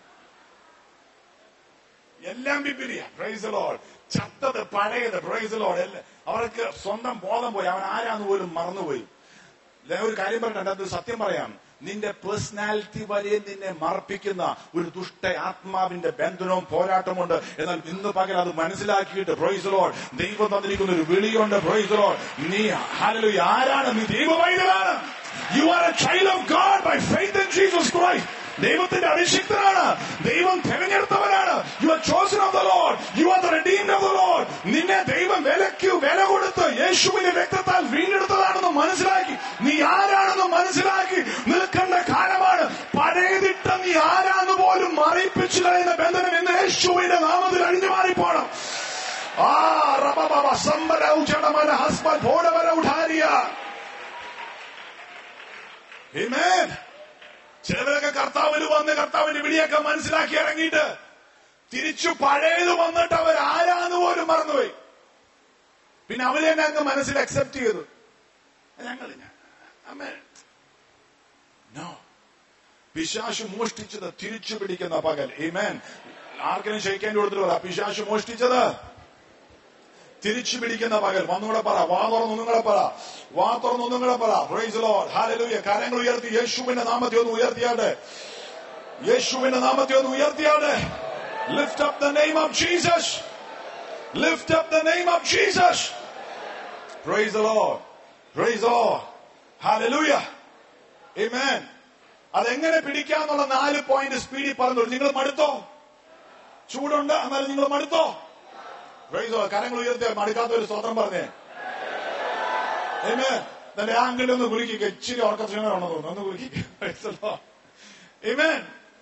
എല്ലാം പിപ്പിരിയ പ്രൈസ് ലോഡ് ചത്തത് പഴയത് പ്രൈസ് ലോഡ് അവർക്ക് സ്വന്തം ബോധം പോയി അവൻ ആരാന്ന് പോലും മറന്നുപോയി ഞാൻ ഒരു കാര്യം പറഞ്ഞിട്ടുണ്ട് അത് സത്യം പറയാം നിന്റെ പേഴ്സണാലിറ്റി വരെ നിന്നെ മറപ്പിക്കുന്ന ഒരു ദുഷ്ട ആത്മാവിന്റെ ബന്ധനവും പോരാട്ടമുണ്ട് എന്നാൽ ഇന്ന് പകൽ അത് മനസ്സിലാക്കിയിട്ട് പ്രൊയ്സലോൾ ദൈവം തന്നിരിക്കുന്ന ഒരു വിളിയുണ്ട് പ്രൊയ്സലോൾ നീ ഹല്ലേലൂയ ആരാണ് നീ ദൈവവൈദ്യനാണ് you are a child of God by faith in Jesus Christ ദൈവത്തിന്റെ അഭിഷിക്തനാണ് ദൈവം തെരഞ്ഞെടുത്തവനാണ് you are chosen of the Lord you are the redeemed of the Lord നിന്നെ ദൈവം വിലയ്ക്ക് വില കൊടുത്ത് യേശുവിന്റെ രക്തത്താൽ വീണ്ടെടുത്തതാണെന്ന് മനസ്സിലാക്കി നീ ആരാണെന്ന് മനസ്സിലാക്കി നിൽക്കേണ്ട കാലമാണ് പഴയതിട്ട നീ ആരാന്ന് പോലും മറിയിപ്പിച്ചു കളയുന്ന ബന്ധനം എന്ന് യേശുവിന്റെ നാമത്തിൽ അഴിഞ്ഞു മാറിപ്പോണം ആ റബബബ സമ്പര ഉച്ചടമന ഹസ്ബൻ ഭോടവര ഉഠാരിയ Amen. ചിലവരൊക്കെ കർത്താവിന് വന്ന് കർത്താവിന്റെ വിളിയൊക്കെ മനസ്സിലാക്കി ഇറങ്ങിയിട്ട് തിരിച്ചു പഴയത് വന്നിട്ട് അവർ ആരാന്ന് പോലും മറന്നുപോയി പിന്നെ അവര് തന്നെ അങ്ങ് മനസ്സിൽ അക്സെപ്റ്റ് ചെയ്തു ഞങ്ങൾ നോ പിശാശു മോഷ്ടിച്ചത് തിരിച്ചു പിടിക്കുന്ന പകൽ ഇമേൻ ആർക്കെങ്കിലും ക്ഷയിക്കേണ്ടി കൊടുത്തിട്ട് പറ പിശാശു മോഷ്ടിച്ചത് തിരിച്ചു പിടിക്കുന്ന പകൽ വന്നുകൂടെ പറ വാ തുറന്ന് ഒന്നുകൂടെ പറ വാ തുറന്ന് ഒന്നുകൂടെ പറ പ്രൈസ് ലോഡ് ഹാലലൂയ കരങ്ങൾ ഉയർത്തി യേശുവിന്റെ നാമത്തെ ഒന്ന് ഉയർത്തിയാട്ടെ യേശുവിന്റെ നാമത്തെ ഒന്ന് ഉയർത്തിയാട്ടെ lift up the name of Jesus lift up the name of Jesus praise Lord praise Lord ഹാലലൂയ ആമേൻ അതെങ്ങനെ പിടിക്കാന്നുള്ള നാല് പോയിന്റ് സ്പീഡിൽ പറഞ്ഞു നിങ്ങൾ മടുത്തോ ചൂടുണ്ട് എന്നാലും നിങ്ങൾ മടുത്തോ പ്രൈസോ കരങ്ങൾ ഉയർത്തിയ മടുക്കാത്ത ഒരു സ്വതന്ത്രം പറഞ്ഞേ ഏമേ തന്റെ ആംഗിളിൽ ഒന്ന് കുലുക്കിക്ക ഇച്ചിരി ഓർക്കക്ഷണമാണോ തോന്നുന്നു ഒന്ന് കുലുക്കിക്കോ ഏമേൻ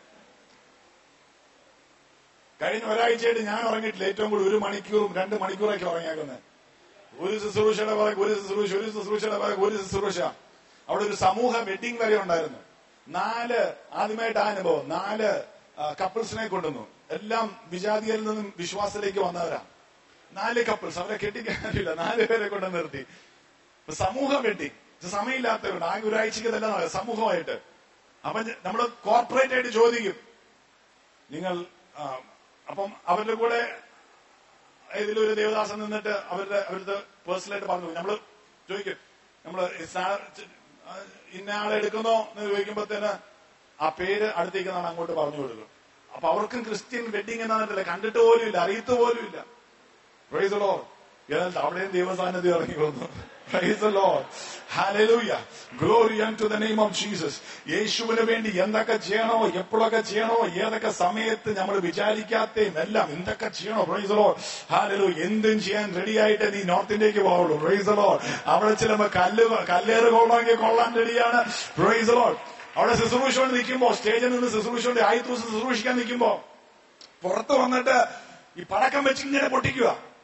കഴിഞ്ഞ ഒരാഴ്ചയായിട്ട് ഞാൻ ഉറങ്ങിയിട്ടില്ല ഏറ്റവും കൂടുതൽ ഒരു മണിക്കൂറും രണ്ട് മണിക്കൂറൊക്കെ ഉറങ്ങിയേക്കുന്നത് ഒരു ശുശ്രൂഷയുടെ പുറകെ ഒരു ശുശ്രൂഷ ഒരു ശുശ്രൂഷയുടെ പുറകെ ഒരു ശുശ്രൂഷ അവിടെ ഒരു സമൂഹ വെഡിങ് വരെ ഉണ്ടായിരുന്നു നാല് ആദ്യമായിട്ട് ആ അനുഭവം നാല് കപ്പിൾസിനെ കൊണ്ടുവന്നു എല്ലാം വിജാതിയിൽ നിന്നും വിശ്വാസത്തിലേക്ക് വന്നവരാ നാല് കപ്പിൾസ് അവരെ കെട്ടിക്കാനില്ല നാല് പേരെ കൊണ്ട് നിർത്തി ഇപ്പൊ സമൂഹം വെട്ടി ഇത് സമയമില്ലാത്തവരുണ്ട് ആകെ ഒരാഴ്ചക്ക് തന്നെ നടക്കും, സമൂഹമായിട്ട് അപ്പൊ നമ്മൾ കോർപ്പറേറ്റ് ആയിട്ട് ചോദിക്കും നിങ്ങൾ ആ, അപ്പം അവരുടെ കൂടെ ഇതിലൊരു ദേവദാസൻ നിന്നിട്ട് അവരുടെ അവരുടെ പേഴ്സണലായിട്ട് പറഞ്ഞു നമ്മള് ചോദിക്കും നമ്മള് ഈ സാ- ആ, ഇന്ന ആളെ എടുക്കുന്നോ എന്ന് ചോദിക്കുമ്പോഴത്തേന് ആ പേര് അടുത്തേക്ക് അങ്ങോട്ട് പറഞ്ഞു കൊടുക്കും അപ്പൊ അവർക്കും ക്രിസ്ത്യൻ വെഡിങ് എന്നാന്നിട്ടില്ല കണ്ടിട്ട് പോലും ഇല്ല അറിയത്ത് പോലും ഇല്ല പ്രൈസ് ലോ എന്നിട്ട് അവിടെയും ദൈവസാന്നിധ്യം ഇറങ്ങി വന്നു പ്രൈസ് ലോ ഹാലലൂയ glory to the name of Jesus യേശുവിന് വേണ്ടി എന്തൊക്കെ ചെയ്യണോ എപ്പോഴൊക്കെ ചെയ്യണോ ഏതൊക്കെ സമയത്ത് നമ്മൾ വിചാരിക്കാത്തയും എല്ലാം എന്തൊക്കെ ചെയ്യണോ പ്രൈസ് ലോ ഹാലലൂ എന്തും ചെയ്യാൻ റെഡി ആയിട്ട് നീ നോർത്ത് ഇന്ത്യക്ക് പോവുള്ളൂ പ്രൈസ് ലോ അവിടെ ചിലപ്പോ കല്ല് കല്ലേറ് കൊള്ളാമെങ്കിൽ കൊള്ളാൻ റെഡിയാണ് പ്രൈസ് ലോ അവിടെ ശുശ്രൂഷ കൊണ്ട് നിൽക്കുമ്പോ സ്റ്റേജിൽ നിന്ന് ശുശ്രൂഷ കൊണ്ട് ആയി ദിവസം ശുശ്രൂഷിക്കാൻ നിൽക്കുമ്പോ പുറത്ത് വന്നിട്ട് ഈ പടക്കം വെച്ച് ഇങ്ങനെ പൊട്ടിക്കുക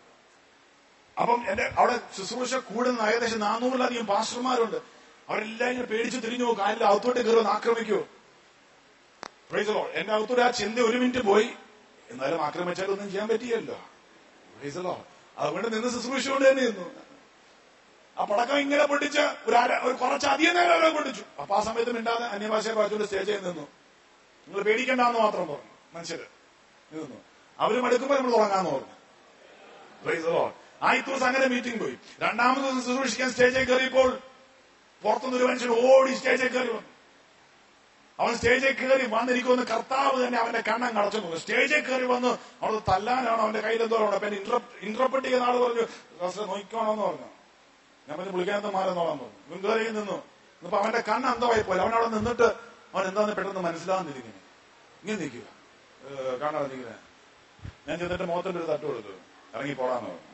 അപ്പം എന്റെ അവിടെ ശുശ്രൂഷ കൂടുന്ന ഏകദേശം നാനൂറിലധികം പാസ്റ്റർമാരുണ്ട് അവരെല്ലാം ഇങ്ങനെ പേടിച്ച് തിരിഞ്ഞു നോക്കും ആരും അകത്തോട്ട് കയറുമെന്ന് ആക്രമിക്കുമോ പ്രൈസലോ എന്റെ അകത്തോട്ട് ആ ചിന്ത ഒരു മിനിറ്റ് പോയി എന്നാലും ആക്രമിച്ചാൽ ഒന്നും ചെയ്യാൻ പറ്റിയല്ലോ പ്രൈസലോ അതുകൊണ്ട് നിന്ന് ശുശ്രൂഷ കൊണ്ട് തന്നെ നിന്നു ആ പടക്കം ഇങ്ങനെ പൊട്ടിച്ച് ഒരു അര ഒരു കുറച്ചധികം നേരം അവരെ പൊട്ടിച്ചു അപ്പൊ ആ സമയത്ത് മിണ്ടാതെ അന്യഭാഷയെ വായിച്ചുകൊണ്ട് സ്റ്റേജിൽ നിന്നു നിങ്ങൾ പേടിക്കണ്ടെന്ന് മാത്രം പറഞ്ഞു മനുഷ്യര് നിന്നു അവര് മടുക്കുമ്പോ നമ്മൾ തുടങ്ങാന്ന് പറഞ്ഞു Praise the Lord. ആദ്യത്തെ ദിവസം അങ്ങനെ മീറ്റിംഗ് പോയി രണ്ടാമത്തെ ദിവസം ശുശ്രൂഷിക്കാൻ സ്റ്റേജിൽ കയറിയപ്പോൾ പുറത്തുനിന്ന് ഒരു മനുഷ്യൻ ഓടി സ്റ്റേജിൽ കയറി വന്നു അവൻ സ്റ്റേജിൽ കയറി വന്നിരിക്കുമെന്ന് കർത്താവ് തന്നെ അവന്റെ കണ്ണം കടച്ചു നോക്കും സ്റ്റേജിൽ കയറി വന്ന് അവിടെ തല്ലാനാണ് അവന്റെ കയ്യിൽ എന്തോ ഉണ്ട് അപ്പൊ ഇന്റർപ്രറ്റ് ചെയ്യുന്ന ആള് പറഞ്ഞു "പാസ്റ്റർ, നോക്കിക്കോണമെന്ന് പറഞ്ഞു ഞാൻ പറഞ്ഞു പുള്ളിക്കാരത്ത് മാറുന്നോളാൻ പറഞ്ഞു ഗുങ്കറിയിൽ നിന്നു ഇന്നിപ്പോ അവന്റെ കണ്ണ് അന്തമായി പോലെ അവൻ അവിടെ നിന്നിട്ട് അവൻ എന്താന്ന് പെട്ടെന്ന് മനസ്സിലാവുന്നിരിക്കുന്നു ഇങ്ങനെ നിൽക്കുക കാണാതെ നിൽക്കുന്നത് ഞാൻ ചെന്നിട്ട് മുഖത്തിന്റെ ഒരു തട്ട് കൊടുത്തു ഇറങ്ങി പോടാന്ന് പറഞ്ഞു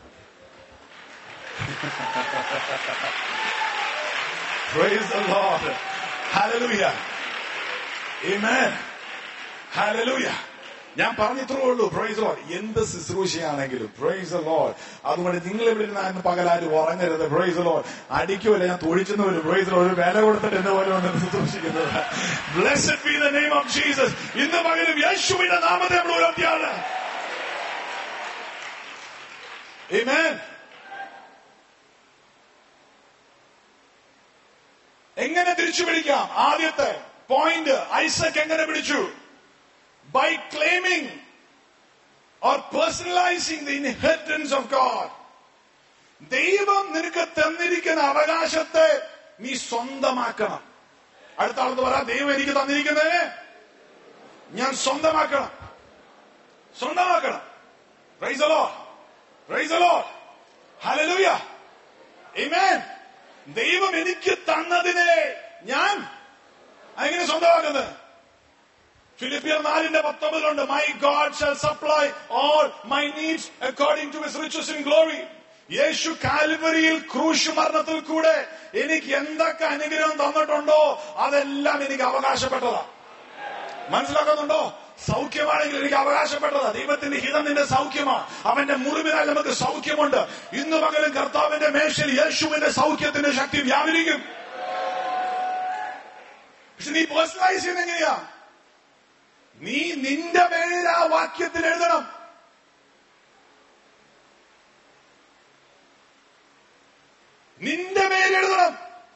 Praise the Lord. Hallelujah. Amen. Hallelujah. ഞാൻ പറഞ്ഞിത്രേ ഉള്ളൂ പ്രൈസ് ലോഡ് എന്ത് ശുശ്രൂഷയാണെങ്കിലും പ്രൈസ് ലോഡ് അതുകൊണ്ട് നിങ്ങൾ ഇവിടെ ഇരുന്ന് പകലാരും ഉറങ്ങരുത് പ്രൈസ് ലോഡ് അടിക്കുമല്ല ഞാൻ തൊഴിച്ചെന്ന് വരും പ്രൈസ് ലോഡ് ഒരു വില കൊടുത്തിട്ട് എന്നെ പോലെ ഒന്ന് ശുശ്രൂഷിക്കുന്നത് blessed be the name of Jesus ഇന്ന് പകലും യേശുവിന്റെ നാമത്തെ നമ്മൾ ഉയർത്തിയാണ് Amen. എങ്ങനെ തിരിച്ചു പിടിക്കാം ആദ്യത്തെ പോയിന്റ് ഐസക് എങ്ങനെ പിടിച്ചു by claiming or personalising the inheritance of God ദൈവം നിനക്ക് തന്നിരിക്കുന്ന അവകാശത്തെ നീ സ്വന്തമാക്കണം അടുത്ത ആളെന്ന് പറ ദൈവം എനിക്ക് തന്നിരിക്കുന്നത് ഞാൻ സ്വന്തമാക്കണം സ്വന്തമാക്കണം പ്രൈസ് അലോ പ്രൈസ് അലോ ഹലലൂയ Amen. ദൈവം എനിക്ക് തന്നതിനെ ഞാൻ എങ്ങനെ സ്വന്തമാക്കുന്നത് ഫിലിപ്പിയർ നാലിന്റെ പത്തൊമ്പതിലുണ്ട് my God shall supply all my needs according to his riches in glory യേശു കാൽവരിയിൽ ക്രൂശ് മരണത്തിൽ കൂടെ എനിക്ക് എന്തൊക്കെ അനുഗ്രഹം തന്നിട്ടുണ്ടോ അതെല്ലാം എനിക്ക് അവകാശപ്പെട്ടതാ മനസ്സിലാക്കുന്നുണ്ടോ സൗഖ്യമാണെങ്കിൽ എനിക്ക് അവകാശപ്പെട്ടതാ ദൈവത്തിന്റെ ഹിതം നിന്റെ സൗഖ്യമാണ് അവന്റെ മുറിവിനാൽ നമുക്ക് സൗഖ്യമുണ്ട് ഇന്ന് പകലും കർത്താവിന്റെ മേശയിൽ യേശുവിന്റെ സൗഖ്യത്തിന്റെ ശക്തി വ്യാപരിക്കും പക്ഷെ നീ പേഴ്സണലൈസ് ചെയ്യുന്ന എങ്ങനെയാ നീ നിന്റെ പേര് ആ വാക്യത്തിൽ എഴുതണം നിന്റെ പേര് എഴുതണം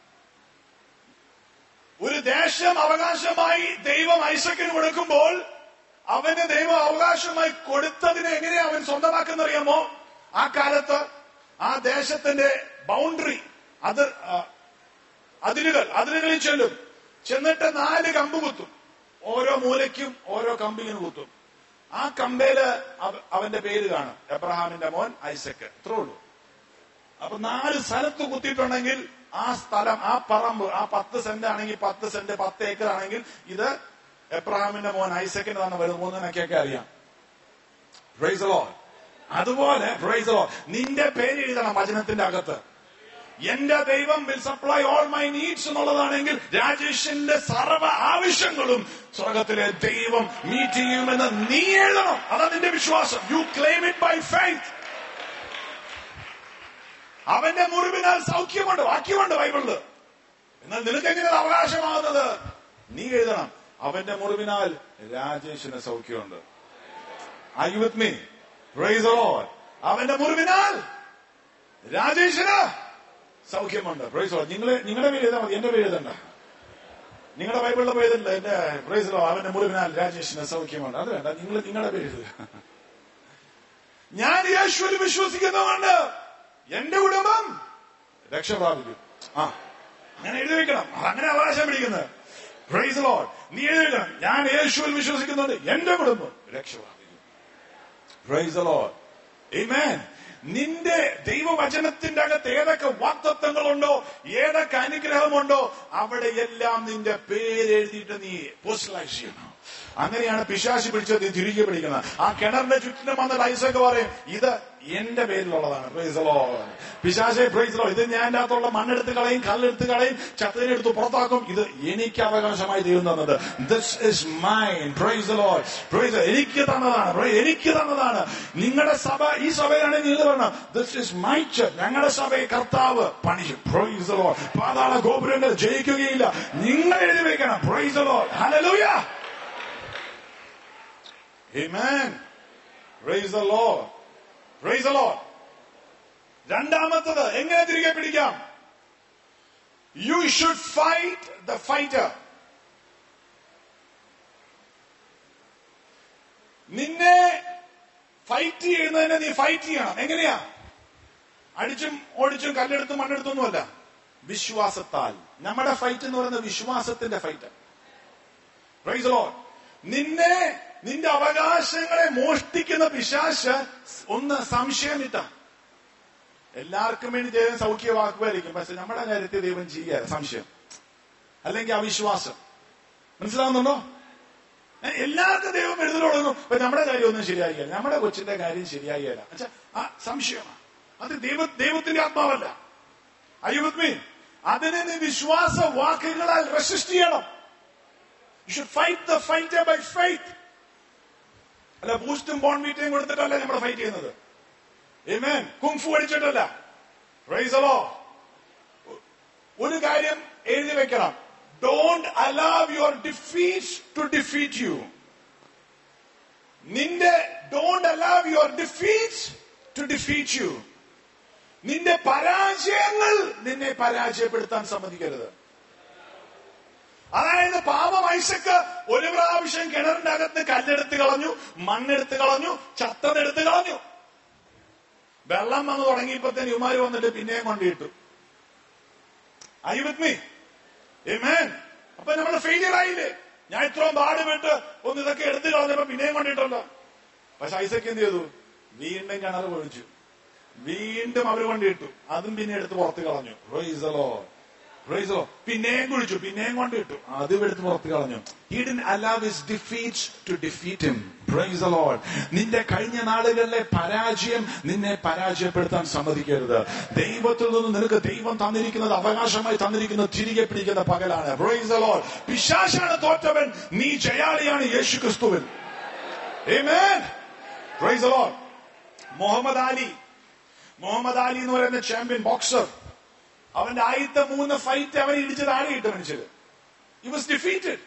ഒരു ദേശം അവകാശമായി ദൈവം ഐസക്കിന് കൊടുക്കുമ്പോൾ അവന് ദൈവം അവകാശമായി കൊടുത്തതിനെ എങ്ങനെയാ അവൻ സ്വന്തമാക്കുന്നറിയാമോ ആ കാലത്ത് ആ ദേശത്തിന്റെ ബൗണ്ടറി അത് ആ, അതിരുകൾ അതിരുകളിൽ ചെല്ലും ചെന്നിട്ട് നാല് കമ്പ് കുത്തും ഓരോ മൂലയ്ക്കും ഓരോ കമ്പിങ്ങനെ കുത്തും ആ കമ്പേല് അവ- അവന്റെ പേര് കാണും എബ്രഹാമിന്റെ മോൻ ഐസക്ക് ഇത്രേ ഉള്ളൂ അപ്പൊ നാല് സ്ഥലത്ത് കുത്തിയിട്ടുണ്ടെങ്കിൽ ആ സ്ഥലം ആ പറമ്പ് ആ പത്ത് സെന്റ് ആണെങ്കിൽ പത്ത് സെന്റ് പത്ത് ഏക്കർ ആണെങ്കിൽ ഇത് എബ്രഹാമിന്റെ മോൻ ഐസക്കിന്റെ തന്നെ വരും മൂന്നിനൊക്കെയൊക്കെ അറിയാം പ്രൈസ് ലോ അതുപോലെ പ്രൈസ് ലോ നിന്റെ പേര് എഴുതണം വചനത്തിന്റെ അകത്ത് എന്റെ ദൈവം will supply all my needs എന്നുള്ളതാണെങ്കിൽ രാജേഷിന്റെ സർവ്വ ആവശ്യങ്ങളും സ്വർഗത്തിലെ ദൈവം മീറ്റ് ചെയ്യുമെന്ന് നീ എഴുതണം അതാണ് നിന്റെ വിശ്വാസം you claim it by faith അവന്റെ മുറിവിനാൽ സൗഖ്യമുണ്ട് വാക്യമുണ്ട് ബൈബിളില് എന്നാൽ നിനക്ക് എങ്ങനെ അത് അവകാശമാകുന്നത് നീ എഴുതണം അവന്റെ മുറിവിനാൽ രാജേഷിന് സൗഖ്യമുണ്ട് ഐ വിത്ത് മീ പ്രൈസ് അവന്റെ മുറിവിനാൽ രാജേഷിന് സൗഖ്യമുണ്ട് പ്രൈസ് നിങ്ങൾ നിങ്ങളുടെ പേര് എഴുതാൽ മതി എന്റെ പേര് എഴുതണ്ട നിങ്ങളുടെ ബൈബിളിലെ പേര് എഴുതണ്ട എന്റെ പ്രൈസ് അവന്റെ മുറിവിനാൽ രാജേഷിന് സൗഖ്യമുണ്ട് അത് വേണ്ട നിങ്ങൾ നിങ്ങളുടെ പേര് എഴുതുക ഞാൻ യേശുവിൽ വിശ്വസിക്കുന്നതുകൊണ്ട് എന്റെ കുടുംബം രക്ഷ പ്രാപിക്കും ആ അങ്ങനെ എഴുതി വെക്കണം അങ്ങനെ അവകാശം പിടിക്കുന്നത് പ്രൈസ് ലോഡ് നീ എഴുതി വെക്കണം ഞാൻ യേശുവിൽ വിശ്വസിക്കുന്നുണ്ട് എന്റെ കുടുംബം രക്ഷ പ്രാപിക്കും പ്രൈസ് ലോഡ് Amen. നിന്റെ ദൈവവചനത്തിന്റെ അകത്ത് ഏതൊക്കെ വാക്തത്വങ്ങളുണ്ടോ ഏതൊക്കെ അനുഗ്രഹമുണ്ടോ അവിടെയെല്ലാം നിന്റെ പേര് എഴുതിയിട്ട് നീ പേഴ്സണലൈസ് ചെയ്യണം അങ്ങനെയാണ് പിശാശി പിടിച്ചത് നീ തിരികെ പിടിക്കുന്നത് ആ കിണറിന്റെ ചുറ്റിനും വന്നിട്ട് ഐസൊക്കെ പറയും ഇത് എന്റെ പേരിലുള്ളതാണ് പ്രൈസലോ പിശാശെ പ്രൈസലോ ഇത് ഞാൻ എൻ്റെ അകത്തുള്ള മണ്ണെടുത്ത് കളയും കല്ലെടുത്ത് കളയും ചത്തതിനെ എടുത്ത് പുറത്താക്കും ഇത് എനിക്ക് അവകാശമായി ദൈവം തന്നത് this is mine praise Lord praise എനിക്ക് തന്നതാണ് Praise- എനിക്ക് തന്നതാണ് നിങ്ങളുടെ സഭ ഈ സഭയിലാണെങ്കിൽ നിങ്ങൾ പറയണം ദിസ് ഇസ് മൈ ചർച്ച് ഞങ്ങളുടെ സഭയെ കർത്താവ് പണിയും പ്രൈസലോ പാതാള ഗോപുരങ്ങൾ ജയിക്കുകയില്ല നിങ്ങൾ എഴുതി വെക്കണം പ്രൈസലോ ഹലലൂയ Amen. Praise the Lord. Praise the Lord. രണ്ടാമത്തത് എങ്ങനെ തിരികെ പിടിക്കാം you should fight the fighter നിന്നെ ഫൈറ്റ് ചെയ്യുന്നതിനെ നീ ഫൈറ്റ് ചെയ്യണം എങ്ങനെയാ അടിച്ചും ഓടിച്ചും കല്ലെടുത്തും മണ്ണെടുത്തൊന്നുമല്ല വിശ്വാസത്താൽ നമ്മുടെ ഫൈറ്റ് എന്ന് പറയുന്നത് വിശ്വാസത്തിന്റെ ഫൈറ്റ് പ്രൈസ് ലോഡ് നിന്നെ നിന്റെ അവകാശങ്ങളെ മോഷ്ടിക്കുന്ന പിശാശ് ഒന്ന് സംശയമിട്ട എല്ലാവർക്കും വേണ്ടി ദൈവം സൗഖ്യമാക്കുമായിരിക്കും പക്ഷെ നമ്മുടെ കാര്യത്തിൽ ദൈവം ചെയ്യാറ് സംശയം അല്ലെങ്കിൽ അവിശ്വാസം മനസ്സിലാവുന്നുണ്ടോ ഏ, എല്ലാവർക്കും ദൈവം എഴുതി തുടങ്ങും അപ്പൊ നമ്മുടെ കാര്യമൊന്നും ശരിയാകില്ല നമ്മുടെ കൊച്ചിന്റെ കാര്യം ശരിയാകില്ല എന്നുവെച്ചാ ആ സംശയമാണ് അത് ദൈവ ദൈവത്തിന്റെ ആത്മാവല്ല അയ്യുമീ അതിനെ നീ വിശ്വാസ വാക്കുകളാൽ റെസിസ്റ്റ് ചെയ്യണം you should fight the fight by fight അല്ല ബൂസ്റ്റും ബോൺമീറ്റയും കൊടുത്തിട്ടല്ല നമ്മൾ ഫൈറ്റ് ചെയ്യുന്നത് Amen. കുംഫു അടിച്ചിട്ടല്ല Praise the Lord. ഒരു കാര്യം എഴുതി വെക്കണം don't allow your defeat to defeat you നിന്റെ don't allow your defeat to defeat you നിന്റെ പരാജയങ്ങൾ നിന്നെ പരാജയപ്പെടുത്താൻ സമ്മതിക്കരുത് അതായത് പാപം ഐസക്ക് ഒരു പ്രാവശ്യം കിണറിന്റെ അകത്ത് കല്ലെടുത്ത് കളഞ്ഞു മണ്ണെടുത്ത് കളഞ്ഞു ചത്തതെടുത്ത് കളഞ്ഞു വെള്ളം വന്ന് തുടങ്ങിയപ്പോഴത്തേന് ഇവമാര് വന്നിട്ട് പിന്നെയും കൊണ്ടിട്ടു ഐ വിത്ത് മീ Amen. അപ്പൊ നമ്മൾ ഫെയിലിയർ ആയില്ലേ ഞാൻ ഇത്രയും പാടുപെട്ട് ഒന്ന് ഇതൊക്കെ എടുത്തു കളഞ്ഞപ്പോ പിന്നെയും കൊണ്ടിട്ടല്ലോ പക്ഷെ ഐസക്ക് എന്ത് ചെയ്തു വീണ്ടും കിണർ പൊഴിച്ചു വീണ്ടും അവർ കൊണ്ടിട്ടു അതും പിന്നെ എടുത്ത് പുറത്ത് കളഞ്ഞു റോയിസലോ റോയിസലോ പിന്നെയും കുഴിച്ചു പിന്നെയും കൊണ്ടിട്ടു അതും എടുത്ത് പുറത്ത് കളഞ്ഞു He didn't allow his defeats to defeat him. Praise the Lord. നിന്റെ കഴിഞ്ഞ നാളുകളിലെ പരാജയം നിന്നെ പരാജയപ്പെടുത്താൻ സമ്മതിക്കരുത് ദൈവത്തിൽ നിന്ന് നിനക്ക് ദൈവം തന്നിരിക്കുന്നത് അവകാശമായി തന്നിരിക്കുന്നത് തിരികെ പിടിക്കുന്ന പകലാണ് Praise the Lord. പിശാശാണ് തോറ്റവൻ നീ ജയാളിയാണ് യേശു ക്രിസ്തുവിൻ Amen. Praise the Lord. Muhammad Ali Muhammad Ali എന്ന് പറയുന്ന ചാമ്പ്യൻ ബോക്സർ അവന്റെ ആദ്യത്തെ മൂന്ന് ഫൈറ്റ് അവൻ ഇടിച്ച് താഴെ ഇട്ട് മനുഷ്യര് He was defeated.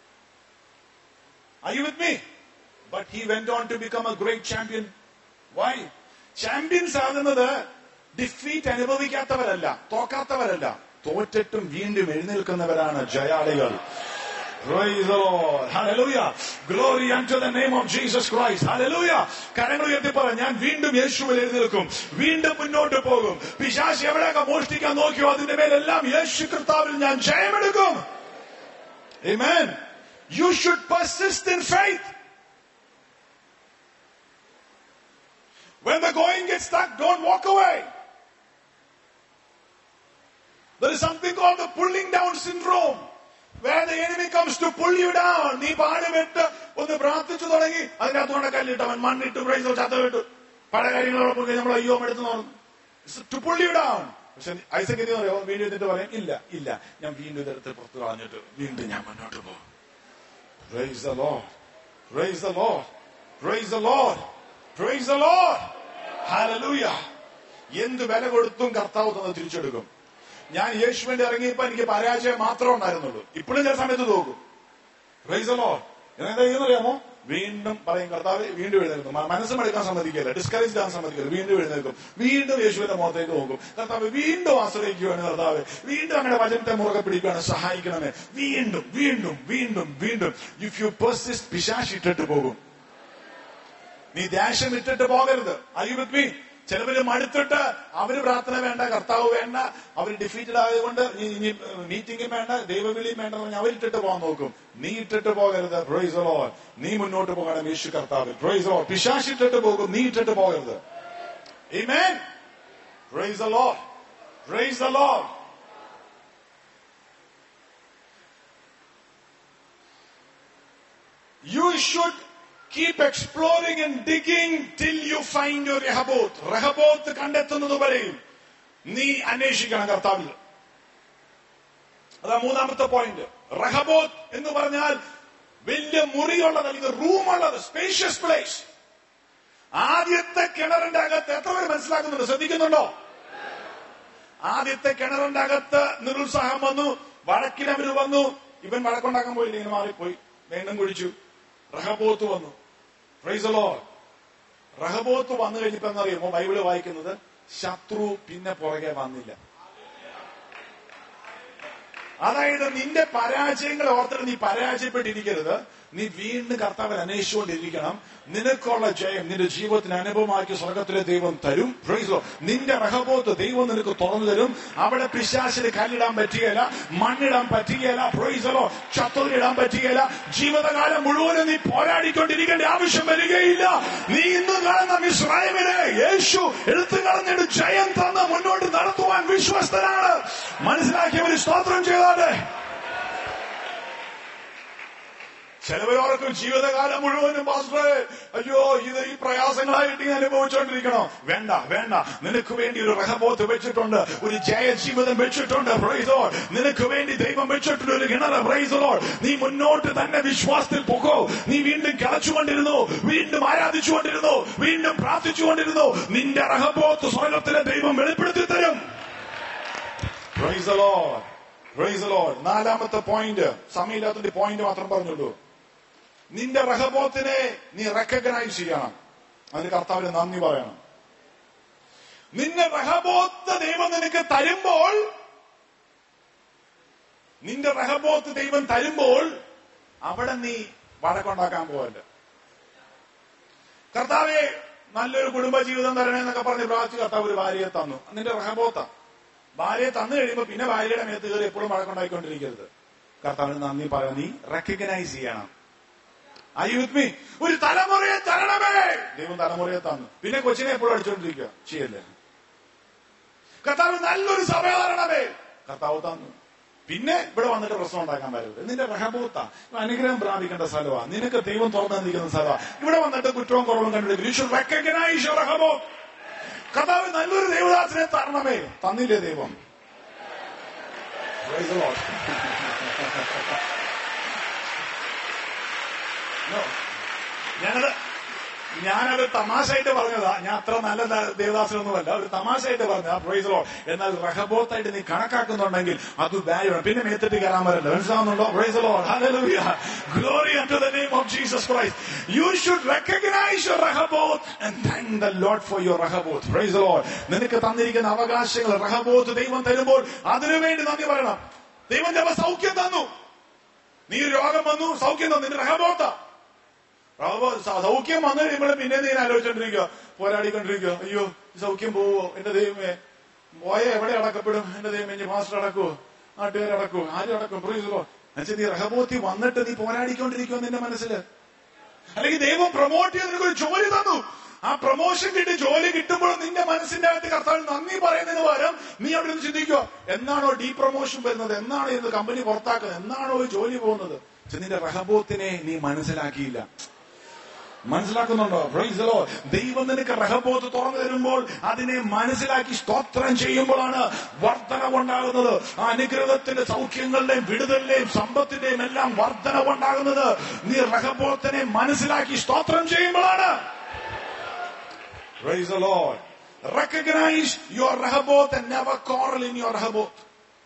Are you with me? But he went on to become a great champion. Why? Champions ആകുന്നത് ഡിഫീറ്റ് അനുഭവിക്കാത്തവരല്ല തോക്കാത്തവരല്ല തോറ്റിട്ടും വീണ്ടും എഴുന്നേൽക്കുന്നവരാണ് ജയാളികൾ Praise the Lord. Hallelujah. Glory unto the name of Jesus Christ. Hallelujah. കരങ്ങൾ ഉയർത്തി പറ ഞാൻ വീണ്ടും യേശുവിൽ എഴുന്നേൽക്കും വീണ്ടും മുന്നോട്ട് പോകും പിശാശ് എവിടെയൊക്കെ മോഷ്ടിക്കാൻ നോക്കിയോ അതിന്റെ മേലെല്ലാം യേശു കർത്താവിൽ ഞാൻ ജയമെടുക്കും Amen. You should persist in faith. When the going gets stuck, don't walk away. There is something called the pulling down syndrome. Where the enemy comes to pull you down. നീ പാടുപെട്ട് ഒന്ന് പ്രാർത്ഥിച്ചു തുടങ്ങി അതിനകത്ത് കൊണ്ട് കല്ലിട്ട് അവൻ മണ്ണിട്ട് പ്രൈസോ ചത്ത വിട്ടു പല കാര്യങ്ങളോടൊപ്പം നമ്മൾ അയ്യോ എടുത്ത് നോക്കും ടു പുൾ യു ഡൗൺ പക്ഷെ ഐസക് എന്ത് പറയോ വീണ്ടും എന്നിട്ട് പറയും ഇല്ല ഇല്ല ഞാൻ വീണ്ടും ഇതെടുത്ത് പുറത്ത് കളഞ്ഞിട്ട് വീണ്ടും ഞാൻ മുന്നോട്ട് പോകും Praise the Lord. Praise the Lord. Praise the Lord. Praise the Lord. Hallelujah. എന്ത് വില കൊടുത്തും കർത്താവ് തന്നെ തിരിച്ചെടുക്കും ഞാൻ യേശുവിന്റെ ഇറങ്ങിയപ്പോ എനിക്ക് പരാജയം മാത്രമേ ഉണ്ടായിരുന്നുള്ളൂ ഇപ്പോഴും ചില സമയത്ത് തോക്കും Praise the Lord. ഞാൻ എന്താ ചെയ്യുന്നറിയാമോ വീണ്ടും പറയും കർത്താവ് വീണ്ടും എഴുന്നേൽക്കും മ- മനസ്സും എടുക്കാൻ സമ്മതിക്കില്ല ഡിസ്കറേജ് ആകാൻ സമ്മതിക്കില്ല വീണ്ടും എഴുന്നേൽക്കും വീണ്ടും യേശുവിന്റെ മുഖത്തേക്ക് നോക്കും കർത്താവ് വീണ്ടും ആശ്രയിക്കുകയാണ് കർത്താവ് വീണ്ടും അങ്ങനെ വചനത്തെ മുറുകെ പിടിക്കുകയാണ് സഹായിക്കണമേ വീണ്ടും വീണ്ടും വീണ്ടും വീണ്ടും ഇഫ് യു പെർസിസ്റ്റ് പിശാശിട്ടിട്ട് പോകും നീ ദേശം ഇട്ടിട്ട് പോകരുത് ഐ വിത്ത് മീ ചിലവര് മടുത്തിട്ട് അവര് പ്രാർത്ഥന വേണ്ട കർത്താവ് വേണ്ട അവർ ഡിഫീറ്റഡ് ആയതുകൊണ്ട് ഇനി- ഇനി മീറ്റിംഗും വേണ്ട ദൈവവിളിയും വേണ്ട എന്ന് പറഞ്ഞ് അവരിട്ടിട്ട് പോകാൻ നോക്കും നീ ഇട്ടിട്ട് പോകരുത് പ്രൊയ്സ് ലോ നീ മുന്നോട്ട് പോകണം യേശു കർത്താവ് പ്രൊയ്സ് ലോ പിശാശിട്ടിട്ട് പോകും നീ ഇട്ടിട്ട് പോകരുത് Amen. Praise the Lord. Praise the Lord. You should keep exploring and digging till you find your Rehoboth. Rehoboth കണ്ടെത്തുന്നത് വരെയും നീ അന്വേഷിക്കണം കർത്താവിൽ അതാ മൂന്നാമത്തെ പോയിന്റ് റഹബോത്ത് എന്ന് പറഞ്ഞാൽ വലിയ മുറിയുള്ളത് അല്ലെങ്കിൽ റൂമുള്ളത് സ്പേഷ്യസ് പ്ലേസ് ആദ്യത്തെ കിണറിന്റെ അകത്ത് എത്ര പേര് മനസ്സിലാക്കുന്നുണ്ട് ശ്രദ്ധിക്കുന്നുണ്ടോ ആദ്യത്തെ കിണറിന്റെ അകത്ത് നിരുത്സാഹം വന്നു വഴക്കിനവര് വന്നു ഇവൻ വഴക്കുണ്ടാക്കാൻ പോയില്ല ഇങ്ങനെ മാറിപ്പോയി വീണ്ടും കുഴിച്ചു റഹബോത്ത് വന്നു ഫ്രൈസലോ റഹബോത്ത് വന്നു കഴിഞ്ഞപ്പോ എന്നറിയുമോ ബൈബിള് വായിക്കുന്നത് ശത്രു പിന്നെ പുറകെ വന്നില്ല അതായത് നിന്റെ പരാജയങ്ങൾ ഓർത്തിട്ട് നീ പരാജയപ്പെട്ടിരിക്കരുത് നീ വീണ്ടും കർത്താവിൽ അന്വേഷിച്ചുകൊണ്ടിരിക്കണം നിനക്കുള്ള ജയം നിന്റെ ജീവിതത്തിന് അനുഭവമാക്കി സ്വർഗത്തിലെ ദൈവം തരും Praise the Lord. നിന്റെ റഹബോത്ത് ദൈവം നിനക്ക് തുറന്നു തരും അവിടെ പിശാശിന് കല്ലിടാൻ പറ്റുകയില്ല മണ്ണിടാൻ പറ്റുകയില്ല പ്രൊയ്സലോ ചത്തോലിടാൻ പറ്റുകയില്ല ജീവിതകാലം മുഴുവനും നീ പോരാടിക്കൊണ്ടിരിക്കേണ്ട ആവശ്യം വരികയില്ല നീ ഇന്ന് കാണുന്ന മിശ്രായമിനെ യേശു എടുത്തു കളഞ്ഞിട്ട് ജയം തന്ന വിശ്വസ്തനാണ് മനസ്സിലാക്കിയവർ സ്തോത്രം ചെയ്താട്ടെ ചിലവരോർക്കും ജീവിതകാലം മുഴുവനും പാസ്റ്ററെ അയ്യോ ഇത് ഈ പ്രയാസങ്ങളായിട്ട് നീ അനുഭവിച്ചുകൊണ്ടിരിക്കണോ വേണ്ട വേണ്ട നിനക്ക് വേണ്ടി ഒരു റഹബോത്ത് വെച്ചിട്ടുണ്ട് ഒരു ജയ ജീവിതം വെച്ചിട്ടുണ്ട് പ്രൈസോ നിനക്ക് വേണ്ടി ദൈവം വെച്ചിട്ടുണ്ട് ഒരു കിണറ് പ്രൈസോ നീ മുന്നോട്ട് തന്നെ വിശ്വാസത്തിൽ പൊക്കോ നീ വീണ്ടും കിളച്ചുകൊണ്ടിരുന്നു വീണ്ടും ആരാധിച്ചുകൊണ്ടിരുന്നു വീണ്ടും പ്രാർത്ഥിച്ചുകൊണ്ടിരുന്നു നിന്റെ റഹബോത്ത് സ്വർഗത്തിലെ ദൈവം വെളിപ്പെടുത്തി തരും പ്രൈസ് ലോഡ് പ്രൈസ് ലോഡ് നാലാമത്തെ പോയിന്റ് സമയമില്ലാത്തതിന്റെ പോയിന്റ് മാത്രം പറഞ്ഞുള്ളൂ നിന്റെ റഹബോത്തിനെ നീ റെക്കഗ്നൈസ് ചെയ്യണം അതിന് കർത്താവിന് നന്ദി പറയണം നിന്റെ റഹബോത്ത് ദൈവം നിനക്ക് തരുമ്പോൾ നിന്റെ റഹബോത്ത് ദൈവം തരുമ്പോൾ അവിടെ നീ വഴക്കുണ്ടാക്കാൻ പോവല്ല കർത്താവെ നല്ലൊരു കുടുംബജീവിതം തരണേ എന്നൊക്കെ പറഞ്ഞ് പ്രാർത്ഥിച്ച് കർത്താവ് ഒരു ഭാര്യയെ തന്നു നിന്റെ റഹബോത്ത ഭാര്യയെ തന്നു കഴിയുമ്പോ പിന്നെ ഭാര്യയുടെ മേത്ത് കയറി എപ്പോഴും വഴക്കുണ്ടായിക്കൊണ്ടിരിക്കരുത് കർത്താവിന് നന്ദി പറയാം നീ റെക്കഗ്നൈസ് ചെയ്യണം അയ്യുത്മി ഒരു തലമുറയെ തരണമേ ദൈവം തലമുറയെ തന്നു പിന്നെ കൊച്ചിനെ എപ്പോഴും അടിച്ചോണ്ടിരിക്കുക ചെയ്യല്ലേ കർത്താവ് നല്ലൊരു സഭ തരണമേ കർത്താവ് തന്നു പിന്നെ ഇവിടെ വന്നിട്ട് പ്രശ്നം ഉണ്ടാക്കാൻ വരരുത് നിന്റെ റഹബൂത്ത അനുഗ്രഹം പ്രാപിക്കേണ്ട സ്ഥലമാണ് നിനക്ക് ദൈവം തുറന്നു നിൽക്കുന്ന സ്ഥലമാണ് ഇവിടെ വന്നിട്ട് കുറ്റവും കുറവും കണ്ടുപിടിക്കും you should recognise your Rehoboth കർത്താവ് നല്ലൊരു ദൈവദാസനെ തരണമേ തന്നില്ലേ ദൈവം Praise the Lord. No. ഞാനത് ഞാനത് തമാശയായിട്ട് പറഞ്ഞതാ ഞാൻ അത്ര നല്ല ദ- ദേവദാസനൊന്നുമല്ല ഒരു തമാശയായിട്ട് പറഞ്ഞ പ്രൈസലോ എന്നാൽ റഹബോത്തായിട്ട് നീ കണക്കാക്കുന്നുണ്ടെങ്കിൽ അത് വാല്യൂ പിന്നെ മേത്തിട്ട് കയറാൻ വരണ്ട മനസ്സിലാവുന്നുണ്ടോ praise Lord glory to the name of Jesus Christ you should recognise your Rehoboth and thank the Lord for your Rehoboth praise Lord നിനക്ക് തന്നിരിക്കുന്ന അവകാശങ്ങൾ റഹബോത്ത് ദൈവം തരുമ്പോൾ അതിനുവേണ്ടി നന്ദി പറയണം ദൈവം ചില സൗഖ്യം തന്നു നീ രോഗം വന്നു സൗഖ്യം തന്നു നിന്റെ റഹബോത്താ റഹബോ സ- സൗഖ്യം വന്നു കഴിയുമ്പോൾ പിന്നെ നീ ആലോചിച്ചോണ്ടിരിക്കുക പോരാടിക്കൊണ്ടിരിക്കുക അയ്യോ ഈ സൗഖ്യം പോവോ എന്റെ ദൈവമേ പോയ എവിടെ അടക്കപ്പെടും എന്റെ ദൈവമേ ഇനി മാസ്റ്റർ അടക്കുവോ നാട്ടുകാർ അടക്കുവോ ആരും അടക്കും പ്രീസോ എന്നുവെച്ചാൽ നീ റഹബോത്തി വന്നിട്ട് നീ പോരാടിക്കൊണ്ടിരിക്കുവോ നിന്റെ മനസ്സില് അല്ലെങ്കിൽ ദൈവം പ്രൊമോട്ട് ചെയ്ത് നിനക്ക് ഒരു ജോലി തന്നു ആ പ്രൊമോഷൻ കിട്ടി ജോലി കിട്ടുമ്പോൾ നിന്റെ മനസ്സിന്റെ അകത്ത് കർത്താവ് നന്ദി പറയുന്നതിന് പകരം നീ അവിടെ നിന്ന് ചിന്തിക്കുക എന്നാണോ ഡീ പ്രൊമോഷൻ വരുന്നത് എന്നാണോ ഇന്ന് കമ്പനി പുറത്താക്കുന്നത് എന്നാണോ ഈ ജോലി പോകുന്നത് പക്ഷെ നിന്റെ റഹബോത്തിനെ നീ മനസ്സിലാക്കിയില്ല മനസ്സിലാക്കുന്നുണ്ടോ Praise the Lord. ദൈവം നിനക്ക് റഹബോത്ത് തുറന്നു തരുമ്പോൾ അതിനെ മനസ്സിലാക്കി സ്തോത്രം ചെയ്യുമ്പോഴാണ് വർധനവുണ്ടാകുന്നത് ആ അനുഗ്രഹത്തിന്റെ സൗഖ്യങ്ങളുടെയും വിടുതലിന്റെയും സമ്പത്തിന്റെയും എല്ലാം വർധനവുണ്ടാകുന്നത് നീ റഹബോത്തിനെ മനസ്സിലാക്കി സ്തോത്രം ചെയ്യുമ്പോഴാണ് Praise the Lord. Recognize your Rehoboth and never quarrel in your Rehoboth.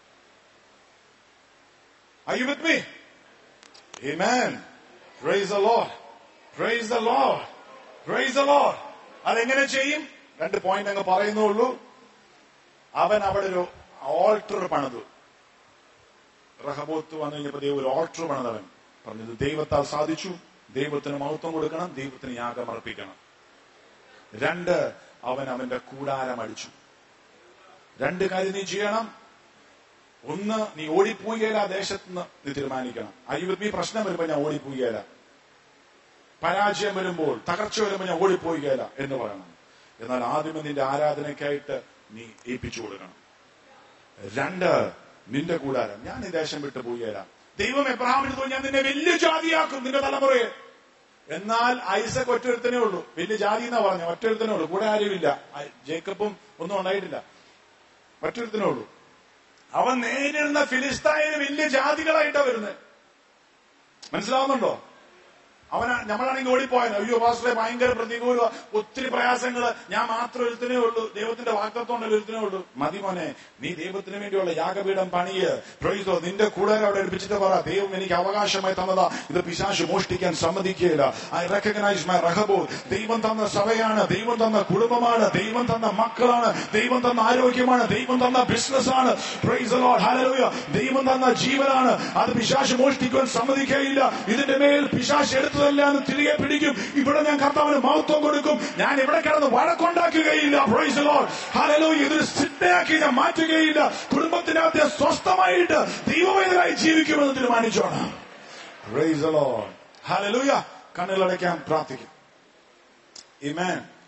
Are you with me? Amen. Praise the Lord. Praise the Lord. Praise the Lord. അതെങ്ങനെ ചെയ്യും രണ്ട് പോയിന്റ് അങ്ങ് പറയുന്നുള്ളൂ അവൻ അവിടെ ഒരു ഓൾട്ടർ പണിതു റഹബോത്ത് വന്നു കഴിഞ്ഞപ്പോ ദൈവം ഒരു ഓൾട്ടർ പണിതവൻ പറഞ്ഞത് ദൈവത്താൽ സാധിച്ചു ദൈവത്തിന് മഹത്വം കൊടുക്കണം ദൈവത്തിന് യാഗം അർപ്പിക്കണം രണ്ട് അവൻ അവന്റെ കൂടാരം അടിച്ചു രണ്ട് കാര്യം നീ ചെയ്യണം ഒന്ന് നീ ഓടിപ്പോയില്ല ആ ദേശത്ത് നിന്ന് നീ തീരുമാനിക്കണം അയ്യുവത് നീ പ്രശ്നം വരുമ്പോ ഞാൻ ഓടിപ്പോയില്ല പരാജയം വരുമ്പോൾ തകർച്ച വരുമ്പോൾ ഞാൻ ഓടിപ്പോയില്ല എന്ന് പറയണം എന്നാൽ ആദ്യമേ നിന്റെ ആരാധനയ്ക്കായിട്ട് നീ ഏൽപ്പിച്ചു കൊടുക്കണം രണ്ട് നിന്റെ കൂടാരം ഞാൻ ഈ ദേശം വിട്ടു പോയില്ല ദൈവം എബ്രഹാമിന് തോന്നി ഞാൻ നിന്നെ വലിയ ജാതിയാക്കും നിന്റെ തലമുറയെ എന്നാൽ ഐസക് ഒറ്റൊരുത്തനേ ഉള്ളൂ വലിയ ജാതി എന്നാ പറഞ്ഞു ഒറ്റൊരുത്തനേ ഉള്ളൂ കൂടെ ആരുമില്ല ഐ- ജേക്കബും ഒന്നും ഉണ്ടായിട്ടില്ല ഒറ്റൊരുത്തനേ ഉള്ളൂ അവൻ നേരിടുന്ന ഫിലിസ്തായന് വലിയ ജാതികളായിട്ടാ വരുന്നത് മനസ്സിലാവുന്നുണ്ടോ അവന നമ്മളാണെങ്കിൽ ഓടിപ്പോയത് അയ്യോ പാസ്റ്ററെ ഭയങ്കര പ്രതികൂല ഒത്തിരി പ്രയാസങ്ങള് ഞാൻ മാത്രം ഒരുത്തനേ ഉള്ളൂ ദൈവത്തിന്റെ വാക്തത്വം ഒരുത്തനേ ഉള്ളൂ മതി മോനെ നീ ദൈവത്തിന് വേണ്ടിയുള്ള യാഗപീഠം പണിയ് പ്രൊയ്തോ നിന്റെ കൂടാരം അവിടെ എടുപ്പിച്ചിട്ട് പറ ദൈവം എനിക്ക് അവകാശമായി തന്നതാ ഇത് പിശാശ് മോഷ്ടിക്കാൻ സമ്മതിക്കുകയില്ല ഐ റെക്കഗ്നൈസ് മൈ റഹബോ ദൈവം തന്ന സഭയാണ് ദൈവം തന്ന കുടുംബമാണ് ദൈവം തന്ന മക്കളാണ് ദൈവം തന്ന ആരോഗ്യമാണ് ദൈവം തന്ന ബിസിനസ്സാണ് പ്രൈസ് ലോഡ് ഹല്ലേലൂയ ദൈവം തന്ന ജീവനാണ് അത് പിശാശ് മോഷ്ടിക്കുവാൻ സമ്മതിക്കുകയില്ല ഇതിന്റെ മേൽ പിശാശ് എടുത്തതെല്ലാം തിരികെ പിടിക്കും ഇവിടെ ഞാൻ കർത്താവിന് മഹത്വം കൊടുക്കും ഞാൻ ഇവിടെ കിടന്ന് വഴക്കുണ്ടാക്കുകയില്ല പ്രൈസ് ലോഡ് ഹല്ലേലൂയ ഇതൊരു സിദ്ധയാക്കി ഞാൻ മാറ്റുകയില്ല കുടുംബത്തിനകത്ത് ഞാൻ സ്വസ്ഥമായിട്ട് ദൈവവേദനായി ജീവിക്കുമെന്ന് തീരുമാനിച്ചോണം പ്രൈസ് ലോഡ് ഹല്ലേലൂയ കണ്ണുകളടയ്ക്കാൻ പ്രാർത്ഥിക്കും Amen.